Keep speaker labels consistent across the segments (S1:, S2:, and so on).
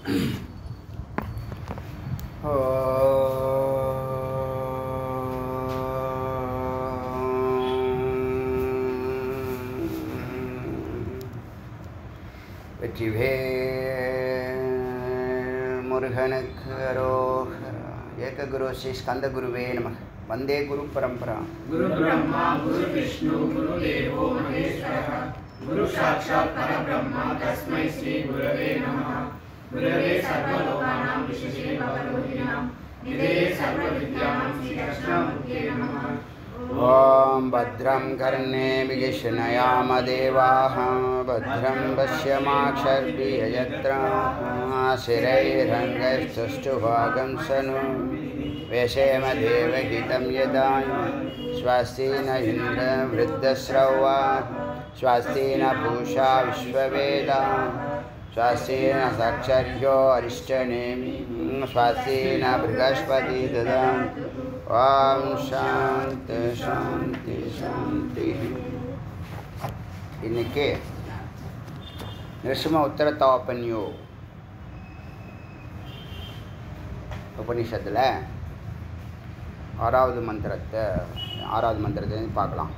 S1: வெற்றிவேல் முருகனுக்கு அரோகரா ஏககுரு ஸ்ரீ ஸ்கந்தகுருவே நம வந்தே குரு பரம்பரா
S2: गुरु ब्रह्मा गुरु विष्णु गुरु देवो महेश्वरः गुरु साक्षात् परब्रह्म तस्मै श्री गुरवे नमः गुरवे सर्वलोकानां विशेषे भवरोहिणां निधे सर्वविद्यानां श्रीकृष्णमूर्ते नमः
S1: ॐ भद्रं कर्णे विगिष्णयामदेवाः भद्रं पश्यमाक्षर्भियजत्राः शिरैरङ्गस्तुष्टुभागं सनु वेषेम देवहितं यदाय स्वस्ति न इन्द्रवृद्धस्रवा स्वस्ति न पूषा विश्ववेदा स्वस्ति न साक्षर्यो अरिष्टनेमि स्वस्ति न बृहस्पति ददातु ॐ शान्ति शान्ति शान्ति இன்னைக்கு நிருசிம்ம உத்தரத்தாப்பன்யோ உபனிஷத்தில் ஆறாவது மந்திரத்தை ஆறாவது மந்திரத்தை பார்க்கலாம்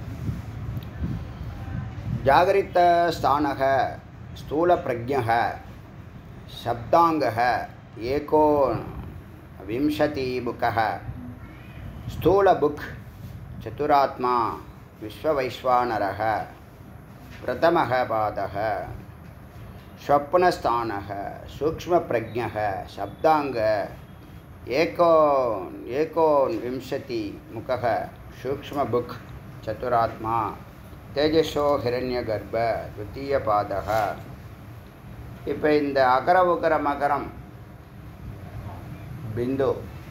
S1: ஜாகரித்த ஸ்தானக ஸ்தூல பிரஜக சப்தாங்கக ஏகோ விம்சதிமுகः स्थूलबुक् चतुरात्मा विश्ववैश्वानरः प्रथमः पादः स्वप्नस्थानः सूक्ष्मप्रज्ञः शब्दाङ्ग एको एकोनविंशतिमुखः सूक्ष्मबुक् चतुरात्मा தேஜஸோ ஹிரண்யகர்ப்ப द्वितीय பாதக இப்போ இந்த அகர உகர மகரம் பிந்து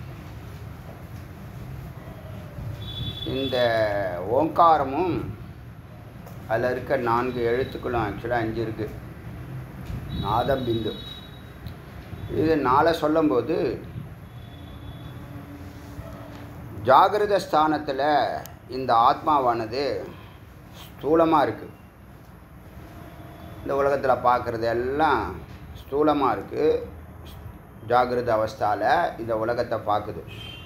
S1: இந்த ஓங்காரமும் அதில் இருக்க நான்கு எழுத்துக்களும் ஆக்சுவலாக அஞ்சு இருக்குது நாதம் பிந்து இது நாளை சொல்லும்போது ஜாகிரத ஸ்தானத்தில் இந்த ஆத்மாவானது ஸ்தூலமாக இருக்குது இந்த உலகத்தில் பார்க்குறது எல்லாம் ஸ்தூலமாக இருக்குது ஜாகிரத அவஸ்தாவில் இந்த உலகத்தை பார்க்குது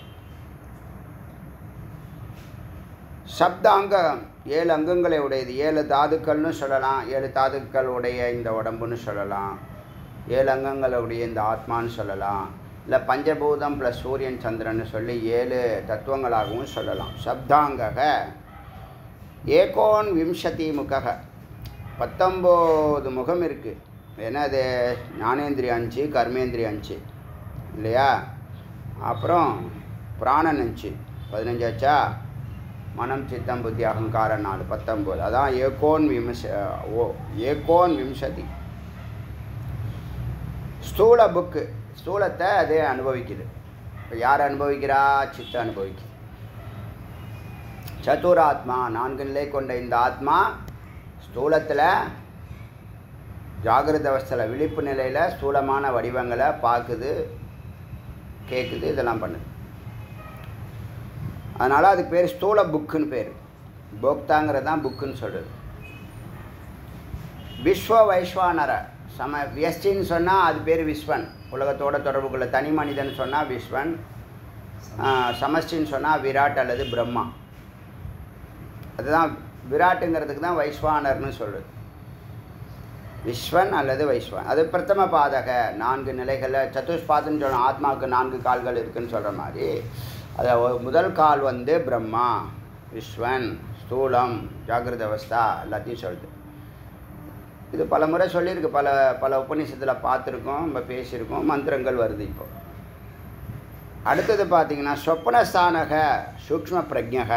S1: சப்தாங்க ஏழு அங்கங்களை உடையது ஏழு தாதுக்கள்னு சொல்லலாம் ஏழு தாதுக்கள் உடைய இந்த உடம்புன்னு சொல்லலாம் ஏழு அங்கங்களுடைய இந்த ஆத்மான்னு சொல்லலாம் இல்லை பஞ்சபூதம் ப்ளஸ் சூரியன் சந்திரன்னு சொல்லி ஏழு தத்துவங்களாகவும் சொல்லலாம் சப்தாங்கக ஏகோன் விம்சதி முகக பத்தொம்போது முகம் இருக்குது ஏன்னா அது ஞானேந்திரிய அஞ்சு கர்மேந்திரிய அஞ்சு இல்லையா அப்புறம் பிராணன் அஞ்சு பதினஞ்சாச்சா மனம் சித்தம் புத்தி அகங்காரம் நாலு பத்தொம்போது அதான் ஏகோன் விம்ச ஓ ஏகோன் விம்சதி ஸ்தூல புக்கு ஸ்தூலத்தை அது அனுபவிக்குது இப்போ யார் அனுபவிக்கிறா சித்த அனுபவிக்குது சதுராத்மா நான்கு நிலை கொண்ட இந்த ஆத்மா ஸ்தூலத்தில் ஜாகிரத அவஸ்தையில் விழிப்பு நிலையில் ஸ்தூலமான வடிவங்களை பார்க்குது கேட்குது இதெல்லாம் பண்ணுது அதனால் அதுக்கு பேர் ஸ்தூல புக்குன்னு பேர் போக்தாங்கிறது தான் புக்குன்னு சொல்கிறது விஸ்வ வைஸ்வானர சம வியஸ்டின்னு சொன்னால் அது பேர் விஸ்வன் உலகத்தோட தொடர்புக்குள்ள தனி மனிதன் சொன்னால் விஸ்வன் சமஷ்டின்னு சொன்னால் விராட் அல்லது பிரம்மா அதுதான் விராட்டுங்கிறதுக்கு தான் வைஸ்வானர்னு சொல்கிறது விஸ்வன் அல்லது வைஸ்வன் அது பிரதம பாதக நான்கு நிலைகளில் சதுஷ்பாதன்னு சொன்ன ஆத்மாவுக்கு நான்கு கால்கள் இருக்குன்னு சொல்கிற மாதிரி அதில் முதல் கால் வந்து பிரம்மா விஸ்வன் ஸ்தூலம் ஜாகிரத அவஸ்தா எல்லாத்தையும் சொல்லுது இது பல முறை சொல்லியிருக்கு பல பல உபநிஷத்தில் பார்த்துருக்கோம் நம்ம பேசியிருக்கோம் மந்திரங்கள் வருது இப்போ அடுத்தது பார்த்தீங்கன்னா சொப்பனஸ்தானக சூக்ம பிரஜக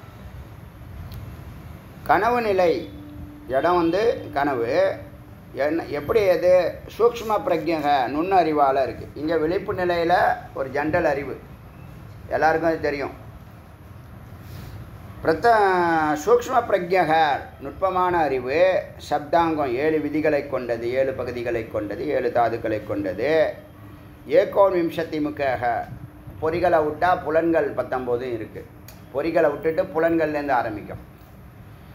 S1: கனவு நிலை இடம் வந்து கனவு என்ன எப்படி அது சூக்ம பிரஜக நுண்ணறிவால் இருக்குது இங்கே விழிப்பு நிலையில் ஒரு ஜென்ரல் அறிவு எல்லாருக்கும் அது தெரியும் பிரத்த சூக்ம பிரஜக நுட்பமான அறிவு சப்தாங்கம் ஏழு விதிகளை கொண்டது ஏழு பகுதிகளை கொண்டது ஏழு தாதுக்களை கொண்டது ஏகோன் விம்சத்தி முக்காக பொறிகளை விட்டால் புலன்கள் பத்தொம்போதும் இருக்குது பொறிகளை விட்டுட்டு புலன்கள்லேருந்து ஆரம்பிக்கும்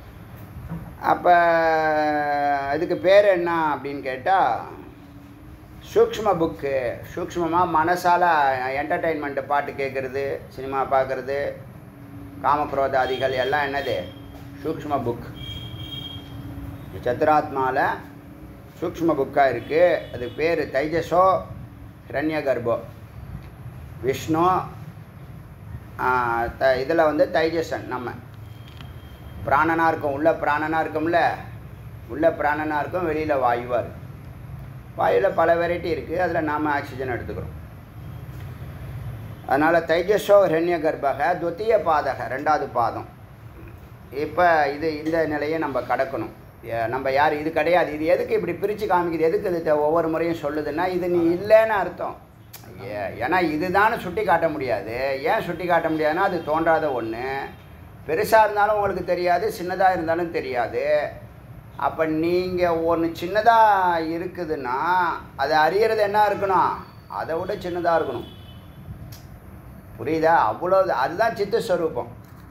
S1: அப்போ இதுக்கு பேர் என்ன அப்படின்னு கேட்டால் சூக்ஷ்ம புக்கு சூக்ஷ்மமாக மனசால் என்டர்டெயின்மெண்ட்டு பாட்டு கேட்குறது சினிமா பார்க்குறது காமக்ரோதாதிகள் எல்லாம் என்னது சூக்ஷ்ம புக் சத்துராத்மாவில் சூக்ஷ்ம புக்காக இருக்குது அது பேர் தைஜசோ ஹிரண்ய கர்ப்போ விஷ்ணு ஆஹ், த இதில் வந்து தைஜசன் நம்ம பிராணனாக இருக்கும் உள்ள பிராணனாக இருக்கும்ல உள்ள பிராணனாக இருக்கும் வெளியில் வாயுவாக இருக்கும் வாயுவில் பல வெரைட்டி இருக்குது அதில் நாம் ஆக்சிஜன் எடுத்துக்கிறோம் அதனால் தைஜஸோ ஹிரண்ய கர்ப்பக துத்திய பாதக ரெண்டாவது பாதம் இப்போ இது இந்த நிலையை நம்ம கடக்கணும் ஏ- நம்ம யார் இது கிடையாது இது எதுக்கு இப்படி பிரித்து காமிக்குது எதுக்கு இது தெ- ஒவ்வொரு முறையும் சொல்லுதுன்னா இது நீ இல்லைன்னு அர்த்தம் ஏ- ஏன்னா இதுதானே சுட்டி காட்ட முடியாது ஏன் சுட்டி காட்ட முடியாதுன்னா அது தோன்றாத ஒன்று பெருசாக இருந்தாலும் உங்களுக்கு தெரியாது சின்னதாக இருந்தாலும் தெரியாது அப்போ நீங்கள் ஒன்று சின்னதாக இருக்குதுன்னா அதை அறியறது என்ன இருக்கணும் அதை விட சின்னதாக இருக்கணும் புரியுதா அவ்வளோ அதுதான் சித்த ஸ்வரூபம்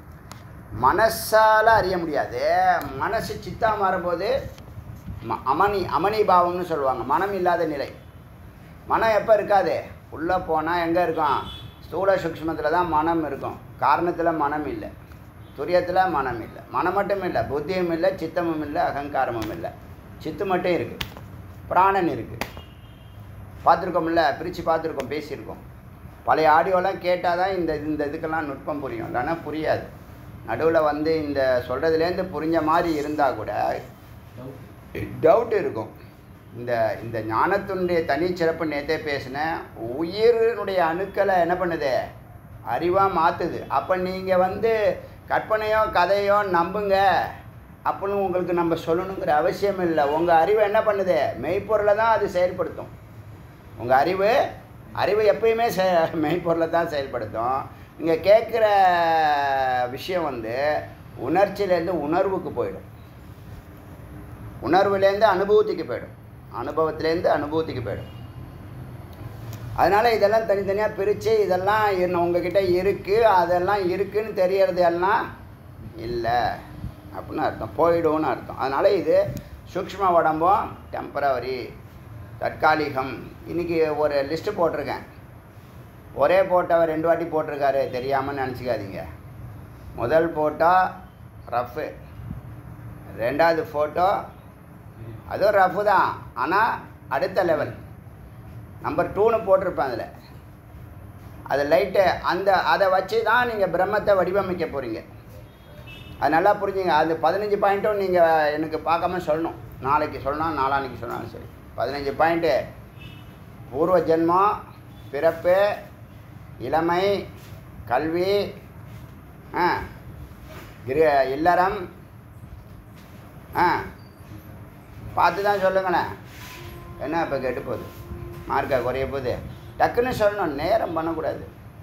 S1: மனசால் அறிய முடியாது மனசு சித்தா மாறும்போது ம அமனி அமனி பாவம்னு சொல்லுவாங்க மனம் இல்லாத நிலை மனம் எப்போ இருக்காது உள்ளே போனால் எங்கே இருக்கும் ஸ்தூல சூக்ஷ்மத்தில் தான் மனம் இருக்கும் காரணத்தில் மனம் இல்லை துரியத்தில் மனம் இல்லை மனம் மட்டும் இல்லை புத்தியும் இல்லை சித்தமும் இல்லை அகங்காரமும் இல்லை சித்து மட்டும் இருக்குது பிராணன் இருக்குது பார்த்துருக்கோம்ல பிரித்து பார்த்துருக்கோம் பேசியிருக்கோம் பழைய ஆடியோலாம் கேட்டால் தான் இந்த இந்த இதுக்கெல்லாம் நுட்பம் புரியும் இல்லைன்னா புரியாது நடுவில் வந்து இந்த சொல்கிறதுலேருந்து புரிஞ்ச மாதிரி இருந்தால் கூட டவுட் இருக்கும் இந்த இந்த ஞானத்தினுடைய தனிச்சிறப்பு நேற்றே பேசினேன் உயிரினுடைய அணுக்களை என்ன பண்ணுது அறிவாக மாற்றுது அப்போ நீங்கள் வந்து கற்பனையோ கதையோ நம்புங்க அப்படின்னு உங்களுக்கு நம்ம சொல்லணுங்கிற அவசியம் இல்லை உங்கள் அறிவை என்ன பண்ணுது மெய்ப்பொருளை தான் அது செயல்படுத்தும் உங்கள் அறிவு அறிவு எப்பயுமே செ மெய்ப்பொருளை தான் செயல்படுத்தும் நீங்கள் கேட்குற விஷயம் வந்து உணர்ச்சியிலேருந்து உணர்வுக்கு போயிடும் உணர்வுலேருந்து அனுபவத்துக்கு போயிடும் அனுபவத்துலேருந்து அனுபவத்துக்கு போயிடும் அதனால் இதெல்லாம் தனித்தனியாக பிரித்து இதெல்லாம் என்ன உங்ககிட்ட இருக்குது அதெல்லாம் இருக்குன்னு தெரியறது எல்லாம் இல்லை அப்படின்னு அர்த்தம் போயிடும்னு அர்த்தம் அதனால் இது சூக்ஷ்ம உடம்பும் டெம்பரவரி தற்காலிகம் இன்றைக்கி ஒரு லிஸ்ட்டு போட்டிருக்கேன் ஒரே போட்டவர் ரெண்டு வாட்டி போட்டிருக்காரு தெரியாமல் நினச்சிக்காதீங்க முதல் ஃபோட்டோ ரஃப்பு ரெண்டாவது ஃபோட்டோ அதுவும் ரஃப்பு தான் ஆனால் அடுத்த லெவல் நம்பர் டூன்னு போட்டிருப்பேன் அதில் அது லைட்டு அந்த அதை வச்சு தான் நீங்கள் பிரம்மத்தை வடிவமைக்க போகிறீங்க அது நல்லா புரிஞ்சுங்க அது பதினஞ்சு பாயிண்ட்டும் நீங்கள் எனக்கு பார்க்காம சொல்லணும் நாளைக்கு சொல்லணும் நாளான்னைக்கு சொன்னாலும் சரி பதினஞ்சு பாயிண்ட்டு பூர்வ ஜென்மம் பிறப்பு இளமை கல்வி ஆ கிரு இல்லறம் ஆ பார்த்து தான் சொல்லுங்களேன் என்ன இப்போ கெட்டு போகுது மார்க்கா குறைய போகுது டக்குன்னு சொல்லணும் நேரம் பண்ணக்கூடாது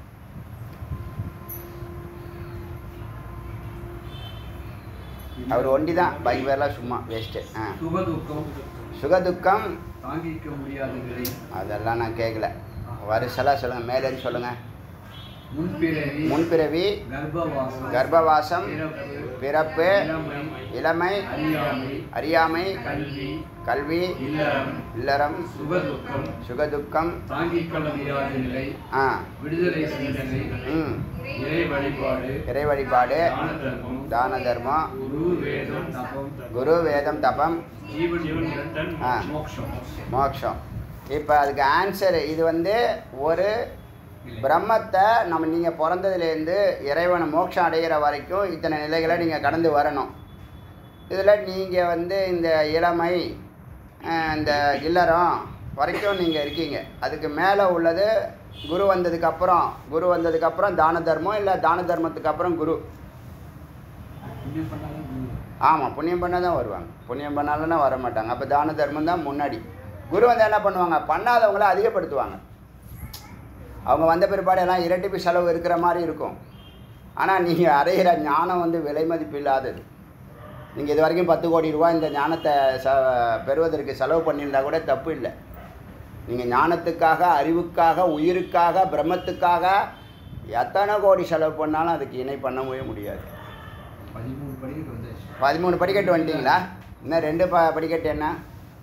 S1: அவர் ஒண்டி தான் பைக் பேர்லாம் சும்மா வேஸ்ட்டு ஆ
S2: சுகதுக்கம்
S1: சுகதுக்கம்
S2: தாங்கிக்க முடியாத நிலை
S1: அதெல்லாம் நான் கேட்கல வருஷலாக சொல்லுங்கள் மேலேன்னு சொல்லுங்கள்
S2: முன்பிறவி
S1: முன்பிறவி
S2: கர்ப்பவாசம்
S1: கர்ப்பவாசம்
S2: பிறப்பு
S1: பிறப்பு
S2: இளமை
S1: இளமை
S2: அறியாமை
S1: அறியாமை
S2: கல்வி
S1: கல்வி
S2: இல்லறம்
S1: இல்லறம்
S2: சுகதுக்கம்
S1: சுகதுக்கம்
S2: தாங்கிக் கொள்ள முடியாத நிலை
S1: ஆ
S2: விடுதலை சிந்தனை
S1: ம்
S2: இறை வழிபாடு
S1: இறை வழிபாடு
S2: தான தர்மம்
S1: தான தர்மம்
S2: குரு வேதம் தபம்
S1: குரு வேதம் தபம்
S2: ஜீவன் ஜீவன்
S1: ஆ.
S2: மோட்சம்
S1: மோட்சம் இப்போ அதுக்கு ஆன்சர் இது வந்து ஒரு பிரம்மத்தை நம்ம நீங்கள் பிறந்ததுலேருந்து இறைவனை மோட்சம் அடைகிற வரைக்கும் இத்தனை நிலைகளை நீங்கள் கடந்து வரணும் இதில் நீங்கள் வந்து இந்த இளமை அஹ், இந்த இல்லறம் வரைக்கும் நீங்கள் இருக்கீங்க அதுக்கு மேலே உள்ளது குரு வந்ததுக்கப்புறம் குரு வந்ததுக்கப்புறம் தான தர்மம் இல்லை தான தர்மத்துக்கு அப்புறம் குரு
S2: புண்ணியம் பண்ணாலும் குரு.
S1: ஆமாம் புண்ணியம் பண்ணால் தான் வருவாங்க புண்ணியம் பண்ணாலும்னா வர மாட்டாங்க அப்போ தான தர்மம் தான் முன்னாடி குரு வந்து என்ன பண்ணுவாங்க பண்ணாதவங்கள அதிகப்படுத்துவாங்க அவங்க வந்த பிற்பாடு எல்லாம் இரட்டிப்பு செலவு இருக்கிற மாதிரி இருக்கும் ஆனால் நீங்கள் அடையிற ஞானம் வந்து விலை மதிப்பு இல்லாதது நீங்கள் இது வரைக்கும் பத்து கோடி ரூபா இந்த ஞானத்தை ச பெறுவதற்கு செலவு பண்ணியிருந்தா கூட தப்பு இல்லை நீங்கள் ஞானத்துக்காக அறிவுக்காக உயிருக்காக பிரம்மத்துக்காக எத்தனை கோடி செலவு பண்ணாலும் அதுக்கு இணை பண்ணவே முடியாது
S2: பதிமூணு படிக்கட்டு வந்தாச்சு
S1: பதிமூணு படிக்கட்டு வந்துட்டீங்களா இன்னும் ரெண்டு ப படிக்கட்டு என்ன
S2: அஹ்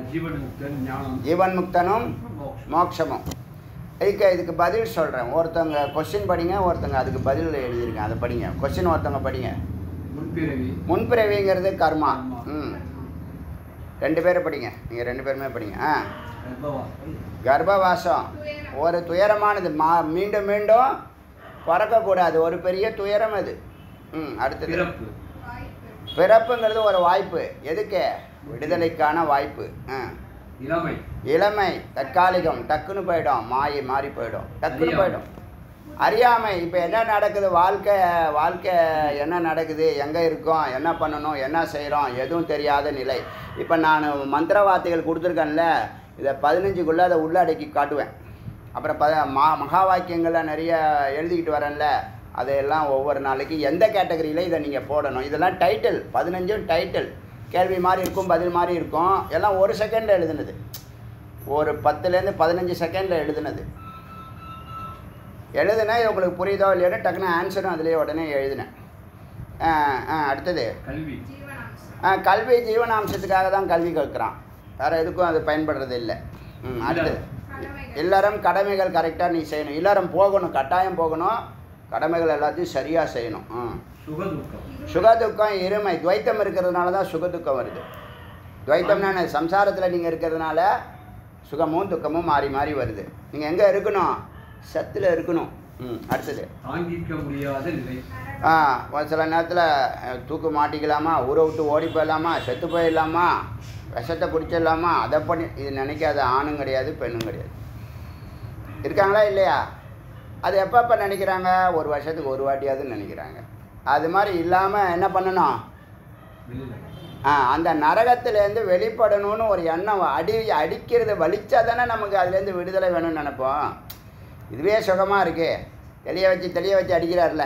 S2: ஜீவன் முக்தன் ஞானம்
S1: ஜீவன் முக்தனும்
S2: மோட்சம்.
S1: மோட்சமும் இதுக்கு இதுக்கு பதில் சொல்கிறேன் ஒருத்தவங்க கொஸ்டின் படிங்க ஒருத்தவங்க அதுக்கு பதில் எழுதியிருக்கேன் அதை படிங்க கொஸ்டின் ஒருத்தவங்க படிங்க
S2: முன்பிறவி
S1: முன்பிறவிங்கிறது கர்மா
S2: கர்மா.
S1: ம் ரெண்டு பேரும் படிங்க நீங்கள் ரெண்டு பேருமே படிங்க ஆ
S2: கர்ப்பவாசம்
S1: கர்ப்பவாசம் ஒரு துயரமானது மா மீண்டும் மீண்டும் பிறக்கக்கூடாது ஒரு பெரிய துயரம் அது ம் அடுத்தது
S2: பிறப்பு
S1: பிறப்புங்கிறது ஒரு வாய்ப்பு எதுக்கு விடுதலைக்கான வாய்ப்பு ஆ
S2: இளமை
S1: இளமை தற்காலிகம் டக்குன்னு போயிடும் மாயை மாறி போயிடும் டக்குன்னு
S2: அறியாமை.
S1: போயிடும் அறியாமை இப்போ என்ன நடக்குது வாழ்க்கை வாழ்க்கை என்ன நடக்குது எங்கே இருக்கோம் என்ன பண்ணணும் என்ன செய்கிறோம் எதுவும் தெரியாத நிலை இப்போ நான் மந்திர வார்த்தைகள் கொடுத்துருக்கேன்ல இதை பதினஞ்சுக்குள்ளே அதை உள்ளடக்கி காட்டுவேன் அப்புறம் ப மா மகா வாக்கியங்களில் நிறைய எழுதிக்கிட்டு வரேன்ல அதையெல்லாம் ஒவ்வொரு நாளைக்கு எந்த கேட்டகரியில் இதை நீங்கள் போடணும் இதெல்லாம் டைட்டில் பதினஞ்சும் டைட்டில் கேள்வி மாதிரி இருக்கும் பதில் மாதிரி இருக்கும் எல்லாம் ஒரு செகண்டில் எழுதுனது ஒரு பத்துலேருந்து பதினஞ்சு செகண்டில் எழுதுனது எழுதுனா இது உங்களுக்கு புரியுதோ இல்லையோ டக்குன்னு ஆன்சரும் அதுலேயே உடனே எழுதினேன் ஆ, ஆ, அடுத்தது
S2: கல்வி
S1: ஆ, கல்வி ஜீவனாம்சத்துக்காக தான் கல்வி கற்கிறான் வேறு எதுக்கும் அது பயன்படுறது இல்லை ம் அடுத்தது எல்லாரும் கடமைகள் கரெக்டாக நீ செய்யணும் எல்லாரும் போகணும் கட்டாயம் போகணும் கடமைகள் எல்லாத்தையும் சரியாக செய்யணும் ம்
S2: சுகதுக்கம்
S1: சுகதுக்கம் இருமை துவைத்தம் இருக்கிறதுனால தான் சுகதுக்கம் வருது துவைத்தம்னா என்ன? சம்சாரத்தில் நீங்கள் இருக்கிறதுனால சுகமும் துக்கமும் மாறி மாறி வருது நீங்கள் எங்கே இருக்கணும் சத்தில் இருக்கணும் ம் அடுத்தது
S2: தாங்கிக்க முடியாத நிலை
S1: ஆ ஒரு சில நேரத்தில் தூக்கு மாட்டிக்கலாமா ஊரை விட்டு ஓடி போயிடலாமா செத்து போயிடலாமா விஷத்தை குடிச்சிடலாமா அதை பண்ணி இது நினைக்காத ஆணும் கிடையாது பெண்ணும் கிடையாது இருக்காங்களா இல்லையா அது எப்பப்போ நினைக்கிறாங்க ஒரு வருஷத்துக்கு ஒரு வாட்டியாவது நினைக்கிறாங்க அது மாதிரி இல்லாமல் என்ன பண்ணணும்
S2: வெளியில
S1: ஆ அந்த நரகத்திலேருந்து வெளிப்படணும்னு ஒரு எண்ணம் அடி அடிக்கிறது வலிச்சா தானே நமக்கு அதுலேருந்து விடுதலை வேணும்னு நினைப்போம் இதுவே சுகமாக இருக்கு தெளிய வச்சு தெளிய வச்சு அடிக்கிறார்ல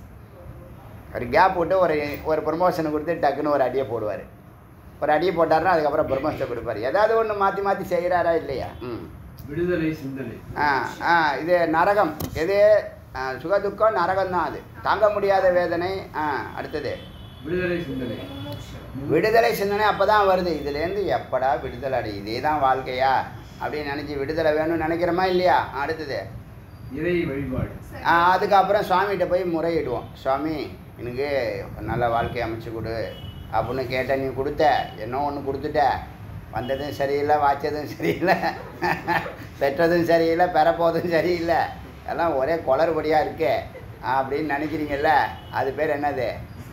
S1: ஒரு கேப் விட்டு ஒரு ஒரு ப்ரொமோஷனை கொடுத்து டக்குன்னு ஒரு அடியை போடுவார் ஒரு அடியை போட்டாருன்னா அதுக்கப்புறம் ப்ரொமோஷனை கொடுப்பார் ஏதாவது ஒன்று மாற்றி மாற்றி செய்கிறாரா இல்லையா ம்
S2: விடுதலை சிந்தனை
S1: ஆ ஆ இது நரகம் எது ஆ, சுகதுக்கம் நரகம் தான் அது தாங்க முடியாத வேதனை ஆ அடுத்தது
S2: விடுதலை சிந்தனை
S1: விடுதலை சிந்தனை அப்போ தான் வருது இதுலேருந்து எப்படா விடுதலை அடை இதே தான் வாழ்க்கையா அப்படின்னு நினச்சி விடுதலை வேணும்னு நினைக்கிறோமா இல்லையா அடுத்தது
S2: இறை வழிபாடு
S1: ஆ, அதுக்கப்புறம் சுவாமிகிட்ட போய் முறையிடுவோம் சுவாமி எனக்கு நல்ல வாழ்க்கையை அமைச்சு கொடு அப்படின்னு கேட்ட நீ கொடுத்த என்ன ஒன்று கொடுத்துட்ட வந்ததும் சரியில்லை வாய்ச்சதும் சரியில்லை பெற்றதும் சரியில்லை பெறப்போதும் சரியில்லை எல்லாம் ஒரே குளறுபடியாக இருக்கே அப்படின்னு நினைக்கிறீங்கல்ல அது பேர் என்னது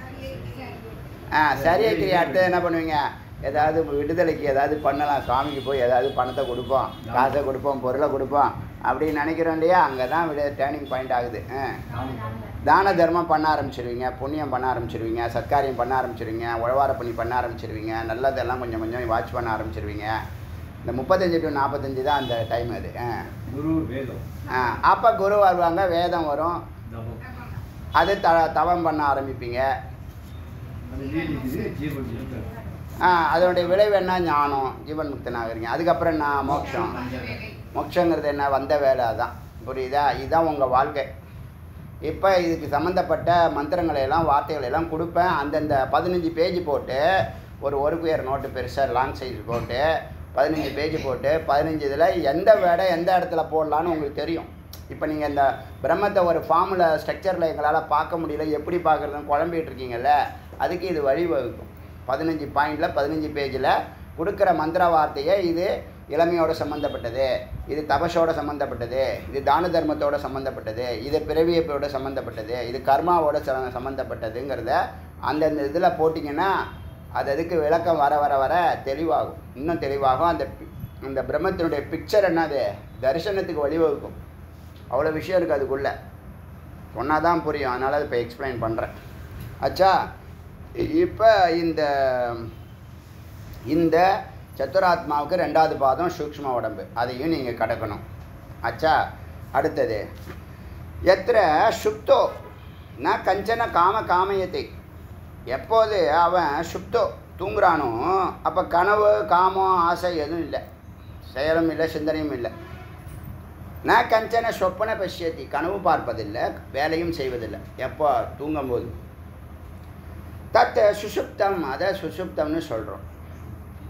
S1: ஆ சரி கிரியா அடுத்து என்ன பண்ணுவீங்க ஏதாவது விடுதலைக்கு ஏதாவது பண்ணலாம் சுவாமிக்கு போய் ஏதாவது பணத்தை கொடுப்போம் காசை கொடுப்போம் பொருளை கொடுப்போம் அப்படின்னு நினைக்கிறோம் இல்லையா அங்கே தான் விட டேர்னிங் பாயிண்ட் ஆகுது ஆ தான தர்மம் பண்ண ஆரம்பிச்சிருவீங்க புண்ணியம் பண்ண ஆரம்பிச்சிருவீங்க சத்காரியம் பண்ண ஆரம்பிச்சிருவீங்க உழவார பண்ணி பண்ண ஆரம்பிச்சிருவீங்க நல்லதெல்லாம் கொஞ்சம் கொஞ்சம் வாட்ச் பண்ண ஆரம்பிச்சிருவீங்க இந்த முப்பத்தஞ்சு டு நாற்பத்தஞ்சு தான் அந்த டைம் அது ஆ
S2: குரு வேதம்
S1: ஆ அப்போ குரு வருவாங்க வேதம் வரும்
S2: தவம்
S1: அது த தவம் பண்ண ஆரம்பிப்பீங்க
S2: அது நீடிக்குது ஜீவன் முக்தன்
S1: ஆ அதனுடைய விளைவு என்ன ஞானம் ஜீவன் முக்தன் ஆகுறீங்க அதுக்கப்புறம் என்ன மோட்சம் மோட்சங்கிறது என்ன வந்த வேலை அதான் புரியுதா இதுதான் உங்கள் வாழ்க்கை இப்போ இதுக்கு சம்மந்தப்பட்ட மந்திரங்களை எல்லாம் வார்த்தைகளை எல்லாம் கொடுப்பேன் அந்தந்த பதினஞ்சு பேஜ் போட்டு ஒரு ஒரு குயர் நோட்டு பெருசாக லாங் சைஸ் போட்டு பதினஞ்சு பேஜ் போட்டு பதினஞ்சு இதில் எந்த வேடை எந்த இடத்துல போடலான்னு உங்களுக்கு தெரியும் இப்போ நீங்கள் இந்த பிரம்மத்தை ஒரு ஃபார்முல ஸ்ட்ரக்சரில் எங்களால் பார்க்க முடியல எப்படி பார்க்குறதுன்னு குழம்பிட்டு இருக்கீங்கல்ல அதுக்கு இது வழிவகுக்கும் பதினஞ்சு பாயிண்டில் பதினஞ்சு பேஜில் கொடுக்குற மந்திர வார்த்தையை இது இளமையோட சம்மந்தப்பட்டது இது தபஸோட சம்மந்தப்பட்டது இது தான தர்மத்தோட சம்மந்தப்பட்டது இது பிறவியப்போட சம்மந்தப்பட்டது இது கர்மாவோட ச- சம்மந்தப்பட்டதுங்கிறத அந்தந்த இதில் போட்டிங்கன்னா அது அதுக்கு விளக்கம் வர வர வர தெளிவாகும் இன்னும் தெளிவாகும் அந்த பி- அந்த பிரம்மத்தினுடைய பிக்சர் என்னது தரிசனத்துக்கு வழிவகுக்கும் அவ்வளோ விஷயம் இருக்குது அதுக்குள்ளே சொன்னால் தான் புரியும் அதனால் அதை இப்போ எக்ஸ்பிளைன் பண்ணுறேன் ஆச்சா இப்போ இந்த இந்த சத்துராத்மாவுக்கு ரெண்டாவது பாதம் சூக்ஷ்ம உடம்பு அதையும் நீங்கள் கடக்கணும் ஆச்சா அடுத்தது எத்திர சுப்தோ ந கஞ்சன காம காமயத்தை எப்போது அவன் சுப்தோ தூங்குறானோ அப்போ கனவு காமம் ஆசை எதுவும் இல்லை செயலும் இல்லை சிந்தனையும் இல்லை ந கஞ்சன சொப்பன பசியத்தி கனவு பார்ப்பதில்லை வேலையும் செய்வதில்லை எப்போ தூங்கும்போது தத் சுசுப்தம் அதை சுசுப்தம்னு சொல்கிறோம்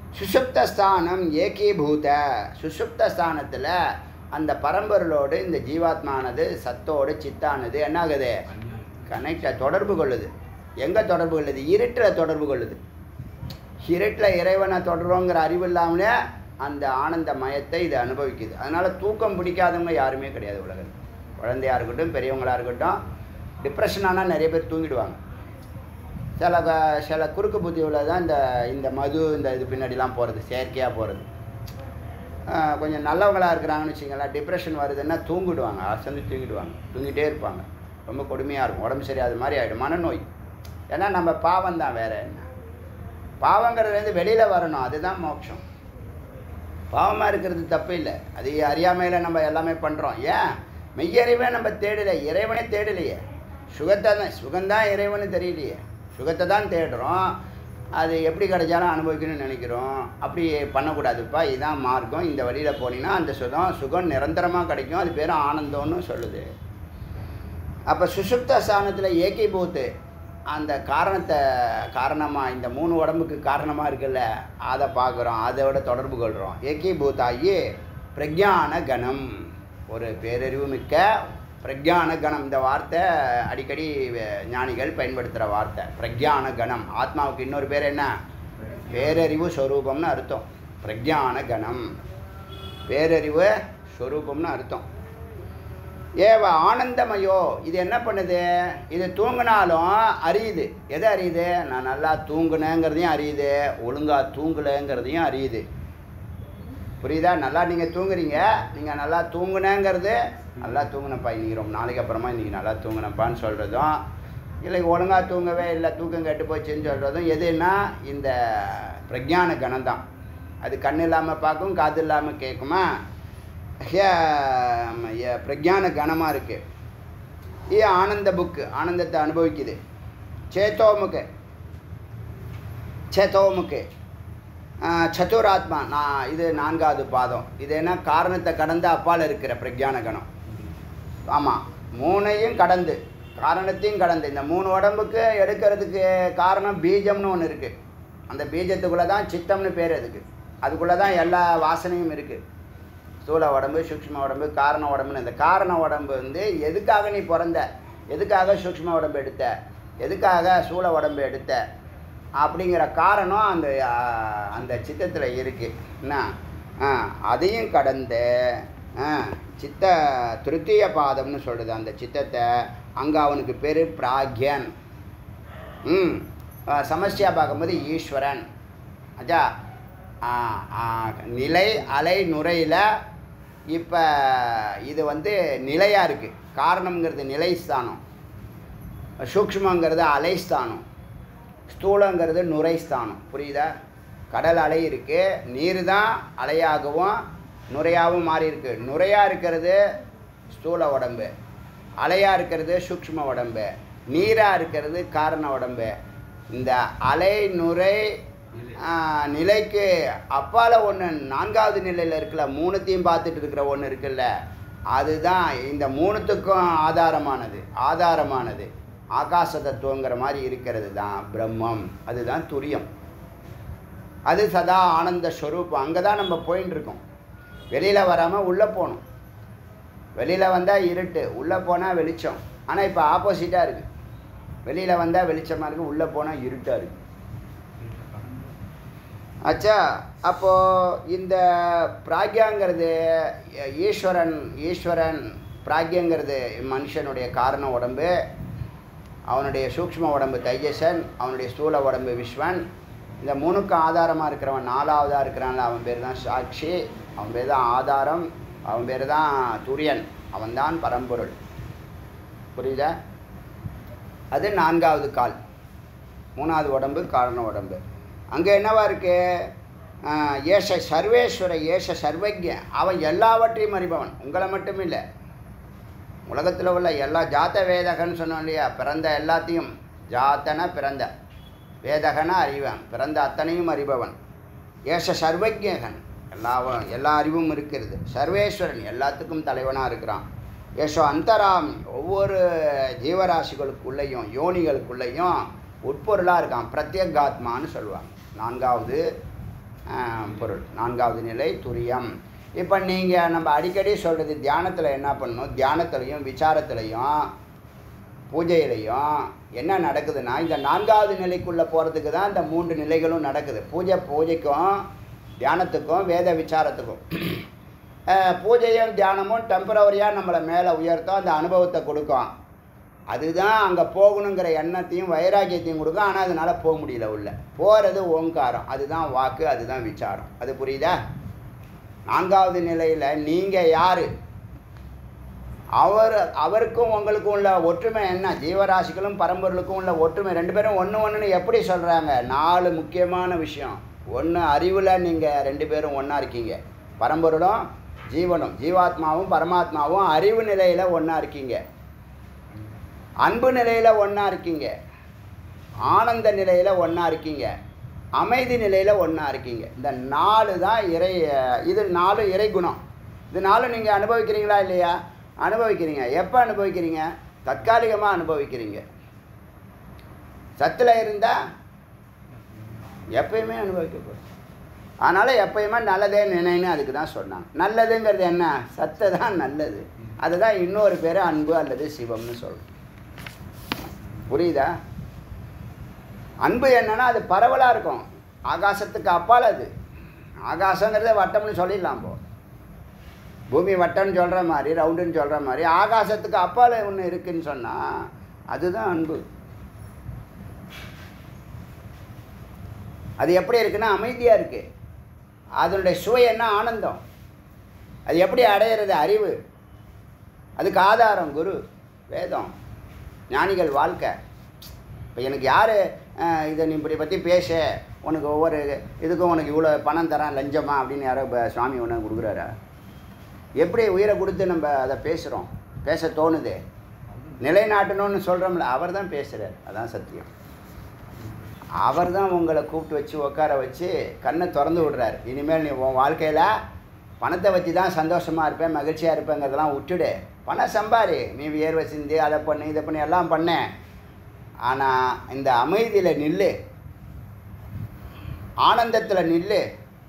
S1: சுஷுப்தஸ்தானம் ஏகீபூத சுஷுப்தஸ்தானத்தில் அந்த பரம்பொருளோடு இந்த ஜீவாத்மானது சத்தோடு சித்தானது என்ன ஆகுது கனெக்ட தொடர்பு கொள்ளுது எங்கே தொடர்பு கொள்ளுது இருட்டில் தொடர்பு கொள்ளுது இருட்டில் இறைவனை தொடர்றோங்கிற அறிவு இல்லாமலே அந்த ஆனந்த மயத்தை இது அனுபவிக்குது அதனால் தூக்கம் பிடிக்காதவங்க யாருமே கிடையாது உலகத்தில் குழந்தையா இருக்கட்டும் பெரியவங்களா இருக்கட்டும் டிப்ரெஷன் ஆனால் நிறைய பேர் தூங்கிடுவாங்க சில க- சில குறுக்கு புத்தி தான் இந்த இந்த மது இந்த இது பின்னாடிலாம் போகிறது செயற்கையாக போகிறது கொஞ்சம் நல்லவங்களாக இருக்கிறாங்கன்னு வச்சுங்களேன் டிப்ரெஷன் வருதுன்னா தூங்கிடுவாங்க அசந்து தூங்கிடுவாங்க தூங்கிட்டே இருப்பாங்க ரொம்ப கொடுமையாக இருக்கும் உடம்பு சரியாத மாதிரி ஆகிடும் மனநோய் ஏன்னா நம்ம பாவம் தான் வேற என்ன பாவங்கிறதுலேருந்து வெளியில் வரணும் அதுதான் மோட்சம் பாவமாக இருக்கிறது தப்பு இல்லை அது அறியாமையில் நம்ம எல்லாமே பண்ணுறோம் ஏன் மெய்யறிவை நம்ம தேடலை இறைவனே தேடலையே சுகத்தை தான் சுகம்தான் இறைவனு தெரியலையே சுகத்தை தான் தேடுறோம் அது எப்படி கிடைச்சாலும் அனுபவிக்கணும்னு நினைக்கிறோம் அப்படி பண்ணக்கூடாதுப்பா இதுதான் மார்க்கம் இந்த வழியில் போனீங்கன்னா அந்த சுகம் சுகம் நிரந்தரமாக கிடைக்கும் அது பேர் ஆனந்தம்னு சொல்லுது அப்போ சுசுப்த ஸ்தானத்தில் ஏகீபூத்து அந்த காரணத்தை காரணமாக இந்த மூணு உடம்புக்கு காரணமாக இருக்குல்ல அதை பார்க்குறோம் அதோட தொடர்பு கொள்கிறோம் ஏகீபூத்தாகி பிரக்ஞான கணம் ஒரு பேரறிவு மிக்க பிரக்ஞான கணம் இந்த வார்த்தை அடிக்கடி வே- ஞானிகள் பயன்படுத்துகிற வார்த்தை பிரக்ஞான கணம் ஆத்மாவுக்கு இன்னொரு பேர் என்ன பேரறிவு ஸ்வரூபம்னு அர்த்தம் பிரக்ஞான கணம் பேரறிவு ஸ்வரூபம்னு அர்த்தம் ஏவ ஆனந்தமயோ இது என்ன பண்ணுது இது தூங்கினாலும் அறியுது எதை அறியுது நான் நல்லா தூங்குனேங்கிறதையும் அறியுது ஒழுங்காக தூங்கலைங்கிறதையும் அறியுது புரியுதா நல்லா நீங்கள் தூங்குறீங்க நீங்கள் நல்லா தூங்குனேங்கிறது நல்லா தூங்குனப்பா இன்னைக்கு ரொம்ப நாளைக்கு அப்புறமா இன்றைக்கி நல்லா தூங்குனப்பான்னு சொல்கிறதும் இல்லை ஒழுங்காக தூங்கவே இல்லை தூக்கம் கெட்டு போச்சுன்னு சொல்கிறதும் எதுன்னா இந்த பிரஜான கணம் தான் அது கண் இல்லாமல் பார்க்கும் காது இல்லாமல் கேட்குமா பிரஜான கணமாக இருக்குது இது ஆனந்த புக்கு ஆனந்தத்தை அனுபவிக்குது சேத்தோமுக்கு சேத்தோமுக்கு ஆஹ், சதுராத்மா நான் இது நான்காவது பாதம் இது என்ன காரணத்தை கடந்து அப்பால் இருக்கிற பிரஜான கணம் ஆமாம் மூணையும் கடந்து காரணத்தையும் கடந்து இந்த மூணு உடம்புக்கு எடுக்கிறதுக்கு காரணம் பீஜம்னு ஒன்று இருக்குது அந்த பீஜத்துக்குள்ளே தான் சித்தம்னு பேர் அதுக்கு அதுக்குள்ளே தான் எல்லா வாசனையும் இருக்குது ஸ்தூல உடம்பு சூக்ஷ்ம உடம்பு காரண உடம்புன்னு இந்த காரண உடம்பு வந்து எதுக்காக நீ பிறந்த எதுக்காக சூக்ஷ்ம உடம்பு எடுத்த எதுக்காக சூழ உடம்பு எடுத்த அப்படிங்கிற காரணம் அந்த ஆ, அந்த சித்தத்தில் இருக்குது என்ன ஆ, அதையும் கடந்து ஆ, சித்த திருத்திய பாதம்னு சொல்லுது அந்த சித்தத்தை அங்கே அவனுக்கு பேர் பிராக்யன் ம் சமஸ்டியாக பார்க்கும்போது ஈஸ்வரன் அஜா ஆ, ஆ, நிலை அலை நுரையில் இப்போ இது வந்து நிலையாக இருக்குது காரணம்ங்கிறது நிலை ஸ்தானம் சூக்ஷ்மங்கிறது அலை ஸ்தானம் ஸ்தூலங்கிறது நுரை ஸ்தானம் புரியுதா கடல் அலை இருக்குது நீர் தான் அலையாகவும் நுரையாகவும் மாறி இருக்கு நுரையாக இருக்கிறது ஸ்தூல உடம்பு அலையாக இருக்கிறது சூக்ஷ்ம உடம்பு நீராக இருக்கிறது காரண உடம்பு இந்த அலை நுரை ஆ, நிலைக்கு அப்பால் ஒன்று நான்காவது நிலையில் இருக்குல்ல மூணுத்தையும் பார்த்துட்டு இருக்கிற ஒன்று இருக்குல்ல அதுதான் இந்த மூணுத்துக்கும் ஆதாரமானது ஆதாரமானது ஆகாச தத்துவங்கிற மாதிரி இருக்கிறது தான் பிரம்மம் அதுதான் துரியம் அது சதா ஆனந்த ஸ்வரூபம் அங்கே தான் நம்ம போயின்னு இருக்கோம் வெளியில் வராமல் உள்ளே போகணும் வெளியில் வந்தால் இருட்டு உள்ளே போனால் வெளிச்சம் ஆனால் இப்போ ஆப்போசிட்டாக இருக்குது வெளியில் வந்தால் வெளிச்சமாக இருக்குது உள்ளே போனால் இருட்டாக இருக்குது ஆச்சா அப்போது இந்த பிராக்யாங்கிறது ஈ- ஈஸ்வரன் ஈஸ்வரன் பிராக்யங்கிறது மனுஷனுடைய காரண உடம்பு அவனுடைய சூக்ஷ்ம உடம்பு தைஜசன் அவனுடைய ஸ்தூல உடம்பு விஸ்வன் இந்த மூணுக்கும் ஆதாரமாக இருக்கிறவன் நாலாவதாக இருக்கிறான்ல அவன் பேர் தான் சாட்சி அவன் பேர் தான் ஆதாரம் அவன் பேர் தான் துரியன் அவன்தான் பரம்பொருள் புரியுதா அது நான்காவது கால் மூணாவது உடம்பு காரண உடம்பு அங்கே என்னவா இருக்கு ஆஹ், ஏஷ சர்வேஸ்வர ஏஷ சர்வஜ அவன் எல்லாவற்றையும் அறிபவன் உங்களை மட்டும் இல்லை உலகத்தில் உள்ள எல்லா ஜாத்த வேதகன்னு சொன்னோம் இல்லையா பிறந்த எல்லாத்தையும் ஜாத்தன பிறந்த வேதகன அறிவன் பிறந்த அத்தனையும் அறிபவன் ஏஷ சர்வஜகன் எல்லா எல்லா அறிவும் இருக்கிறது சர்வேஸ்வரன் எல்லாத்துக்கும் தலைவனாக இருக்கிறான் ஏஷோ அந்தராமி ஒவ்வொரு ஜீவராசிகளுக்குள்ளேயும் யோனிகளுக்குள்ளேயும் உட்பொருளாக இருக்கான் பிரத்யேகாத்மான்னு சொல்லுவாங்க நான்காவது ஆஹ், பொருள் நான்காவது நிலை துரியம் இப்போ நீங்கள் நம்ம அடிக்கடி சொல்கிறது தியானத்தில் என்ன பண்ணணும் தியானத்துலையும் விசாரத்துலையும் பூஜையிலையும் என்ன நடக்குதுன்னா இந்த நான்காவது நிலைக்குள்ளே போகிறதுக்கு தான் இந்த மூன்று நிலைகளும் நடக்குது பூஜை பூஜைக்கும் தியானத்துக்கும் வேத விசாரத்துக்கும் அஹ், பூஜையும் தியானமும் டெம்பரவரியாக நம்மளை மேலே உயர்த்தும் அந்த அனுபவத்தை கொடுக்கும் அதுதான் அங்கே போகணுங்கிற எண்ணத்தையும் வைராக்கியத்தையும் கொடுக்கும் ஆனால் அதனால் போக முடியல உள்ள போகிறது ஓங்காரம் அதுதான் வாக்கு அதுதான் விசாரம் அது புரியுதா நான்காவது நிலையில் நீங்கள் யார் அவர் அவருக்கும் உங்களுக்கும் உள்ள ஒற்றுமை என்ன ஜீவராசிகளும் பரம்பொருளுக்கும் உள்ள ஒற்றுமை ரெண்டு பேரும் ஒன்று ஒன்றுன்னு எப்படி சொல்கிறாங்க நாலு முக்கியமான விஷயம் ஒன்று அறிவில் நீங்கள் ரெண்டு பேரும் ஒன்றா இருக்கீங்க பரம்பொருளும் ஜீவனும் ஜீவாத்மாவும் பரமாத்மாவும் அறிவு நிலையில் ஒன்றா இருக்கீங்க அன்பு நிலையில் ஒன்றா இருக்கீங்க ஆனந்த நிலையில் ஒன்றா இருக்கீங்க அமைதி நிலையில் ஒன்றா இருக்கீங்க இந்த நாலு தான் இறை இது நாலு இறை குணம் இது நாலு நீங்கள் அனுபவிக்கிறீங்களா இல்லையா அனுபவிக்கிறீங்க எப்போ அனுபவிக்கிறீங்க தற்காலிகமாக அனுபவிக்கிறீங்க சத்தில் இருந்தால் எப்பயுமே அனுபவிக்கப்படும் அதனால் எப்பயுமே நல்லதே நினைன்னு அதுக்கு தான் சொன்னாங்க நல்லதுங்கிறது என்ன சத்தை தான் நல்லது அதுதான் இன்னொரு பேர் அன்பு அல்லது சிவம்னு சொல்கிறோம் புரியுதா அன்பு என்னன்னா அது பரவலாக இருக்கும் ஆகாசத்துக்கு அப்பால் அது ஆகாசங்கிறத வட்டம்னு சொல்லிடலாம் போ பூமி வட்டம்னு சொல்கிற மாதிரி ரவுண்டுன்னு சொல்கிற மாதிரி ஆகாசத்துக்கு அப்பால் ஒன்று இருக்குன்னு சொன்னால் அதுதான் அன்பு அது எப்படி இருக்குன்னா அமைதியாக இருக்குது அதனுடைய சுவை என்ன ஆனந்தம் அது எப்படி அடையிறது அறிவு அதுக்கு ஆதாரம் குரு வேதம் ஞானிகள் வாழ்க்கை இப்போ எனக்கு யார் இதை நீ இப்படி பற்றி பேச உனக்கு ஒவ்வொரு இதுக்கும் உனக்கு இவ்வளோ பணம் தரேன் லஞ்சமா அப்படின்னு யாரோ இப்போ சுவாமி ஒன்று கொடுக்குறாரா எப்படி உயிரை கொடுத்து நம்ம அதை பேசுகிறோம் பேச தோணுது நிலைநாட்டணும்னு சொல்கிறோம்ல அவர் தான் பேசுகிறார் அதான் சத்தியம் அவர் தான் உங்களை கூப்பிட்டு வச்சு உட்கார வச்சு கண்ணை திறந்து விடுறார் இனிமேல் நீ உன் வாழ்க்கையில் பணத்தை வச்சு தான் சந்தோஷமாக இருப்பேன் மகிழ்ச்சியாக இருப்பேங்கிறதெல்லாம் விட்டுடு பணம் சம்பாரி நீ வியர்வை சிந்தி அதை பண்ணு இதை பண்ணி எல்லாம் பண்ணேன் ஆனால் இந்த அமைதியில் நில்லு ஆனந்தத்தில் நில்லு